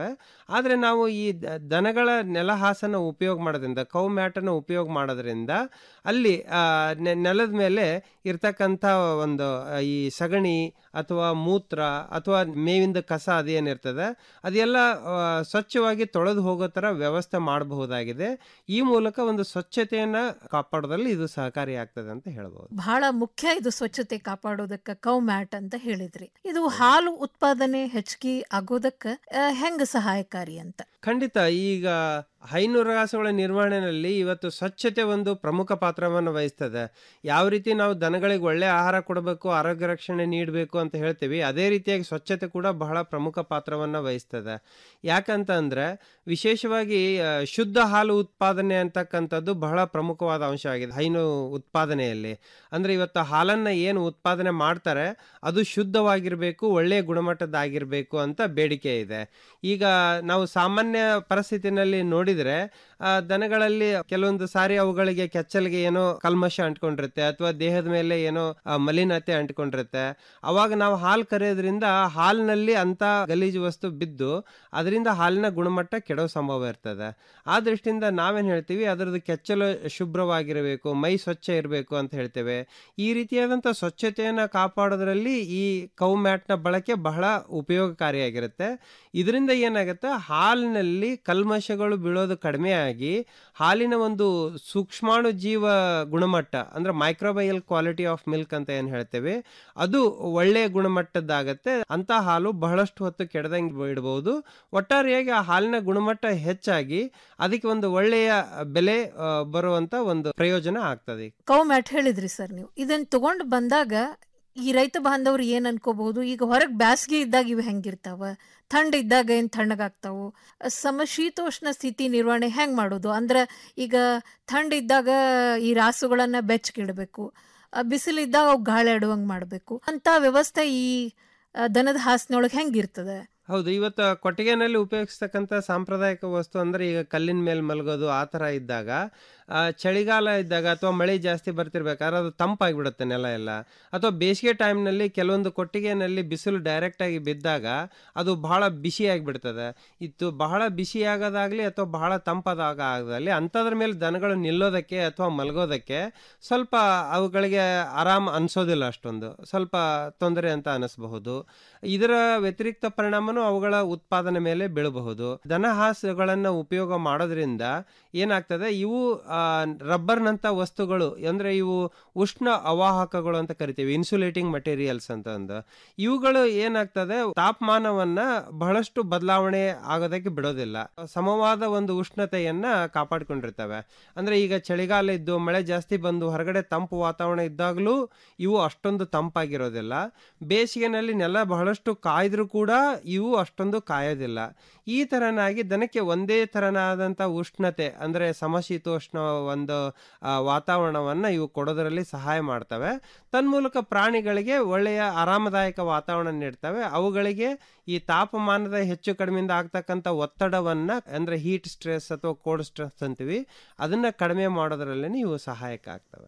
ಆದರೆ ನಾವು ಈ ದ- ದನಗಳ ನೆಲಹಾಸನ ಉಪಯೋಗ ಮಾಡೋದ್ರಿಂದ ಕೌ ಮ್ಯಾಟನ್ನು ಉಪಯೋಗ ಮಾಡೋದ್ರಿಂದ ಅಲ್ಲಿ ಆ, ನೆ- ನೆಲದ ಮೇಲೆ ಇರ್ತಕ್ಕಂಥ ಒಂದು ಆ, ಈ ಸಗಣಿ ಅಥವಾ ಮೂತ್ರ ಅಥವಾ ಮೇವಿಂದ ಕಸ ಅದೇನಿರ್ತದೆ ಅದೆಲ್ಲ ಆ, ಸ್ವಚ್ಛವಾಗಿ ತೊಳೆದು ಹೋಗೋ ಥರ ವ್ಯವಸ್ಥೆ ಮಾಡಬಹುದಾಗಿದೆ ಈ ಮೂಲಕ ಒಂದು ಸ್ವಚ್ಛತೆಯನ್ನು ಕಾಪಾಡೋದ್ರಲ್ಲಿ ಇದು ಸಹಕಾರಿಯಾಗ್ತದೆ ಅಂತ ಹೇಳ್ಬೋದು ಬಹಳ ಮುಖ್ಯ ಇದು ಸ್ವಚ್ಛತೆ ಕಾಪಾಡೋದಕ್ಕ ಕೌ ಮ್ಯಾಟ್ ಅಂತ ಹೇಳಿದ್ರಿ ಇದು ಹಾಲು ಉತ್ಪಾದನೆ ಹೆಚ್ಚಿಗೆ ಆಗೋದಕ್ಕ ಆ, ಹೆಂಗ್ ಸಹಾಯಕಾರಿ ಅಂತ ಖಂಡಿತ ಈಗ ಹೈನುರಾಸುಗಳ ನಿರ್ವಹಣೆಯಲ್ಲಿ ಇವತ್ತು ಸ್ವಚ್ಛತೆ ಒಂದು ಪ್ರಮುಖ ಪಾತ್ರವನ್ನು ವಹಿಸ್ತದೆ ಯಾವ ರೀತಿ ನಾವು ದನಗಳಿಗೆ ಒಳ್ಳೆ ಆಹಾರ ಕೊಡಬೇಕು ಆರೋಗ್ಯ ರಕ್ಷಣೆ ನೀಡಬೇಕು ಅಂತ ಹೇಳ್ತೀವಿ ಅದೇ ರೀತಿಯಾಗಿ ಸ್ವಚ್ಛತೆ ಕೂಡ ಬಹಳ ಪ್ರಮುಖ ಪಾತ್ರವನ್ನು ವಹಿಸ್ತದೆ ಯಾಕಂತ ಅಂದ್ರೆ ವಿಶೇಷವಾಗಿ ಆ, ಶುದ್ಧ ಹಾಲು ಉತ್ಪಾದನೆ ಅಂತಕ್ಕಂಥದ್ದು ಬಹಳ ಪ್ರಮುಖವಾದ ಅಂಶವಾಗಿದೆ ಹೈನು ಉತ್ಪಾದನೆಯಲ್ಲಿ ಅಂದ್ರೆ ಇವತ್ತು ಹಾಲನ್ನ ಏನು ಉತ್ಪಾದನೆ ಮಾಡ್ತಾರೆ ಅದು ಶುದ್ಧವಾಗಿರಬೇಕು ಒಳ್ಳೆಯ ಗುಣಮಟ್ಟದ್ದಾಗಿರಬೇಕು ಅಂತ ಬೇಡಿಕೆ ಇದೆ ಈಗ ನಾವು ಸಾಮಾನ್ಯ ಪರಿಸ್ಥಿತಿನಲ್ಲಿ ನೋಡಿದ್ರೆ ಆ, ದನಗಳಲ್ಲಿ ಕೆಲವೊಂದು ಸಾರಿ ಅವುಗಳಿಗೆ ಕೆಚ್ಚಲಿಗೆ ಏನೋ ಕಲ್ಮಶ ಅಂಟ್ಕೊಂಡಿರುತ್ತೆ ಅಥವಾ ದೇಹದ ಮೇಲೆ ಏನೋ ಆ, ಮಲಿನತೆ ಅಂಟ್ಕೊಂಡಿರುತ್ತೆ ಅವಾಗ ನಾವು ಹಾಲು ಕರೆಯೋದ್ರಿಂದ ಹಾಲಿನಲ್ಲಿ ಅಂತ ಗಲೀಜು ವಸ್ತು ಬಿದ್ದು ಅದರಿಂದ ಹಾಲಿನ ಗುಣಮಟ್ಟ ಕೆಡೋ ಸಂಭವ ಇರ್ತದೆ ಆ ದೃಷ್ಟಿಯಿಂದ ನಾವೇನ್ ಹೇಳ್ತೀವಿ ಅದರದ್ದು ಕೆಚ್ಚಲು ಶುಭ್ರವಾಗಿರಬೇಕು ಮೈ ಸ್ವಚ್ಛ ಇರಬೇಕು ಅಂತ ಹೇಳ್ತೇವೆ ಈ ರೀತಿಯಾದಂಥ ಸ್ವಚ್ಛತೆಯನ್ನು ಕಾಪಾಡೋದ್ರಲ್ಲಿ ಈ ಕೌ ಮ್ಯಾಟ್ನ ಬಳಕೆ ಬಹಳ ಉಪಯೋಗಕಾರಿಯಾಗಿರುತ್ತೆ ಇದರಿಂದ ಏನಾಗುತ್ತೆ ಹಾಲಿನಲ್ಲಿ ಕಲ್ಮಶಗಳು ಬೀಳೋದು ಕಡಿಮೆ ಆಗಿ ಹಾಲಿನ ಒಂದು ಸೂಕ್ಷ್ಮಾಣು ಜೀವ ಗುಣಮಟ್ಟ ಅಂದ್ರೆ ಮೈಕ್ರೋಬಯಲ್ ಕ್ವಾಲಿಟಿ ಆಫ್ ಮಿಲ್ಕ್ ಅಂತ ಏನು ಹೇಳ್ತೇವೆ ಅದು ಒಳ್ಳೆಯ ಗುಣಮಟ್ಟದ್ದಾಗತ್ತೆ ಅಂತ ಹಾಲು ಬಹಳಷ್ಟು ಹೊತ್ತು ಕೆಡದಂಗೆ ಇಡಬಹುದು ಒಟ್ಟಾರೆಯಾಗಿ ಆ ಹಾಲಿನ ಗುಣಮಟ್ಟ ಹೆಚ್ಚಾಗಿ ಅದಕ್ಕೆ ಒಂದು ಒಳ್ಳೆಯ ಬೆಲೆ ಆ, ಬರುವಂತ ಒಂದು ಪ್ರಯೋಜನ ಆಗ್ತದೆ ಕೌ ಮ್ಯಾಟ್ ಹೇಳಿದ್ರಿ ಸರ್ ನೀವು ಇದನ್ನ ತಗೊಂಡ್ ಬಂದಾಗ ಈ ರೈತ ಬಾಂಧವ್ರು ಏನ್ ಅನ್ಕೋಬಹುದು ಈಗ ಹೊರಗ್ ಬ್ಯಾಸ್ಗೆ ಇದ್ದಾಗ ಇವು ಹೆಂಗಿರ್ತಾವ ಥಂಡ್ ಇದ್ದಾಗ ಏನ್ ತಣ್ಣಗಾಗ್ತಾವು ಸಮಶೀತೋಷ್ಣ ಸ್ಥಿತಿ ನಿರ್ವಹಣೆ ಹೆಂಗ್ ಮಾಡೋದು ಅಂದ್ರ ಈಗ ಥಂಡ್ ಇದ್ದಾಗ ಈ ರಾಸುಗಳನ್ನ ಬೆಚ್ಚಗಿಡ್ಬೇಕು ಬಿಸಿಲಿದ್ದಾಗ ಅವು ಗಾಳಿ ಆಡುವಂಗ್ ಮಾಡ್ಬೇಕು ಅಂತ ವ್ಯವಸ್ಥೆ ಈ ಆ, ದನದ ಹಾಸಿನೊಳಗೆ ಹೆಂಗಿರ್ತದೆ ಹೌದು ಇವತ್ತು ಕೊಟ್ಟಿಗೆನಲ್ಲಿ ಉಪಯೋಗಿಸ್ತಕ್ಕಂಥ ಸಾಂಪ್ರದಾಯಿಕ ವಸ್ತು ಅಂದ್ರೆ ಈಗ ಕಲ್ಲಿನ ಮೇಲೆ ಮಲಗೋದು ಆ ಥರ ಇದ್ದಾಗ ಆ, ಚಳಿಗಾಲ ಇದ್ದಾಗ ಅಥವಾ ಮಳೆ ಜಾಸ್ತಿ ಬರ್ತಿರ್ಬೇಕಾದ್ರೆ ಅದು ತಂಪಾಗಿಬಿಡುತ್ತೆ ನೆಲ ಎಲ್ಲ ಅಥವಾ ಬೇಸಿಗೆ ಟೈಮ್ನಲ್ಲಿ ಕೆಲವೊಂದು ಕೊಟ್ಟಿಗೆನಲ್ಲಿ ಬಿಸಿಲು ಡೈರೆಕ್ಟಾಗಿ ಬಿದ್ದಾಗ ಅದು ಬಹಳ ಬಿಸಿ ಆಗಿಬಿಡ್ತದೆ ಇತ್ತು ಬಹಳ ಬಿಸಿ ಆಗೋದಾಗ್ಲಿ ಅಥವಾ ಬಹಳ ತಂಪಾದಾಗ ಆಗಲಿ ಅಂಥದ್ರ ಮೇಲೆ ದನಗಳು ನಿಲ್ಲೋದಕ್ಕೆ ಅಥವಾ ಮಲಗೋದಕ್ಕೆ ಸ್ವಲ್ಪ ಅವುಗಳಿಗೆ ಆರಾಮ್ ಅನ್ಸೋದಿಲ್ಲ ಅಷ್ಟೊಂದು ಸ್ವಲ್ಪ ತೊಂದರೆ ಅಂತ ಅನಿಸಬಹುದು ಇದರ ವ್ಯತಿರಿಕ್ತ ಪರಿಣಾಮನು ಅವುಗಳ ಉತ್ಪಾದನೆ ಮೇಲೆ ಬೀಳಬಹುದು ದನ ಹಾಸುಗಳನ್ನು ಉಪಯೋಗ ಮಾಡೋದ್ರಿಂದ ಏನಾಗ್ತದೆ ಇವು ಆ, ರಬ್ಬರ್ನಂಥ ವಸ್ತುಗಳು ಅಂದ್ರೆ ಇವು ಉಷ್ಣ ಅವಾಹಕಗಳು ಅಂತ ಕರಿತೀವಿ ಇನ್ಸುಲೇಟಿಂಗ್ ಮಟೀರಿಯಲ್ಸ್ ಅಂತ ಅಂದು ಇವುಗಳು ಏನಾಗ್ತದೆ ತಾಪಮಾನವನ್ನ ಬಹಳಷ್ಟು ಬದಲಾವಣೆ ಆಗೋದಕ್ಕೆ ಬಿಡೋದಿಲ್ಲ ಸಮವಾದ ಒಂದು ಉಷ್ಣತೆಯನ್ನ ಕಾಪಾಡ್ಕೊಂಡಿರ್ತವೆ ಅಂದ್ರೆ ಈಗ ಚಳಿಗಾಲ ಇದ್ದು ಮಳೆ ಜಾಸ್ತಿ ಬಂದು ಹೊರಗಡೆ ತಂಪು ವಾತಾವರಣ ಇದ್ದಾಗಲೂ ಇವು ಅಷ್ಟೊಂದು ತಂಪಾಗಿರೋದಿಲ್ಲ ಬೇಸಿಗೆನಲ್ಲಿ ನೆಲ ಬಹಳಷ್ಟು ಕಾಯ್ದ್ರೂ ಕೂಡ ಇವು ಅಷ್ಟೊಂದು ಕಾಯೋದಿಲ್ಲ ಈ ತರನಾಗಿ ದನಕ್ಕೆ ಒಂದೇ ತರನಾದಂಥ ಉಷ್ಣತೆ ಅಂದ್ರೆ ಸಮಶೀತೋಷ್ಣ ಒಂದು ಆ, ವಾತಾವರಣವನ್ನ ಇವು ಕೊಡೋದರಲ್ಲಿ ಸಹಾಯ ಮಾಡ್ತವೆ ತನ್ಮೂಲಕ ಪ್ರಾಣಿಗಳಿಗೆ ಒಳ್ಳೆಯ ಆರಾಮದಾಯಕ ವಾತಾವರಣ ನೀಡ್ತವೆ ಅವುಗಳಿಗೆ ಈ ತಾಪಮಾನದ ಹೆಚ್ಚು ಕಡಿಮೆಯಿಂದ ಆಗ್ತಕ್ಕಂಥ ಒತ್ತಡವನ್ನ ಅಂದ್ರೆ ಹೀಟ್ ಸ್ಟ್ರೆಸ್ ಅಥವಾ ಕೋಲ್ಡ್ ಸ್ಟ್ರೆಸ್ ಅಂತೀವಿ ಅದನ್ನ ಕಡಿಮೆ ಮಾಡೋದ್ರಲ್ಲಿ ಇವು ಸಹಾಯಕ ಆಗ್ತವೆ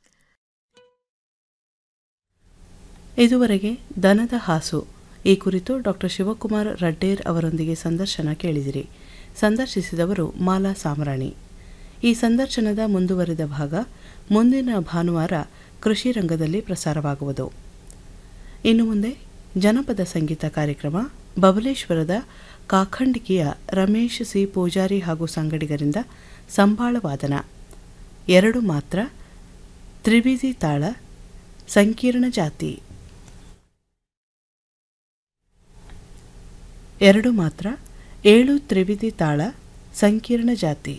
ಇದುವರೆಗೆ ದನದ ಹಾಸು ಈ ಕುರಿತು ಡಾಕ್ಟರ್ ಶಿವಕುಮಾರ್ ರಡ್ಡೇರ್ ಅವರೊಂದಿಗೆ ಸಂದರ್ಶನ ಕೇಳಿದಿರಿ ಸಂದರ್ಶಿಸಿದವರು ಮಾಲಾ ಸಾಮರಾಣಿ ಈ ಸಂದರ್ಶನದ ಮುಂದುವರಿದ ಭಾಗ ಮುಂದಿನ ಭಾನುವಾರ ಕೃಷಿ ರಂಗದಲ್ಲಿ ಪ್ರಸಾರವಾಗುವುದು ಇನ್ನು ಮುಂದೆ ಜನಪದ ಸಂಗೀತ ಕಾರ್ಯಕ್ರಮ ಬಬಲೇಶ್ವರದ ಕಾಖಂಡಿಕೆಯ ರಮೇಶ್ ಸಿ ಪೂಜಾರಿ ಹಾಗೂ ಸಂಗಡಿಗರಿಂದ ಸಂಬಾಳ ವಾದನ ಎರಡು ಮಾತ್ರ ತ್ರಿವಿಧಿ ತಾಳ ಸಂಕೀರ್ಣ ಜಾತಿ ಎರಡು ಮಾತ್ರ ಏಳು ತ್ರಿವಿಧಿ ತಾಳ ಸಂಕೀರ್ಣ ಜಾತಿ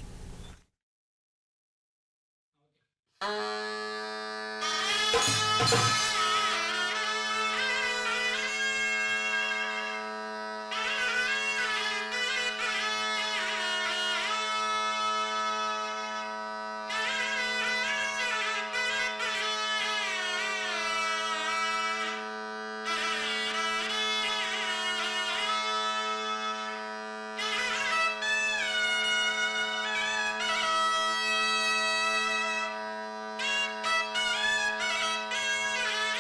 ಆ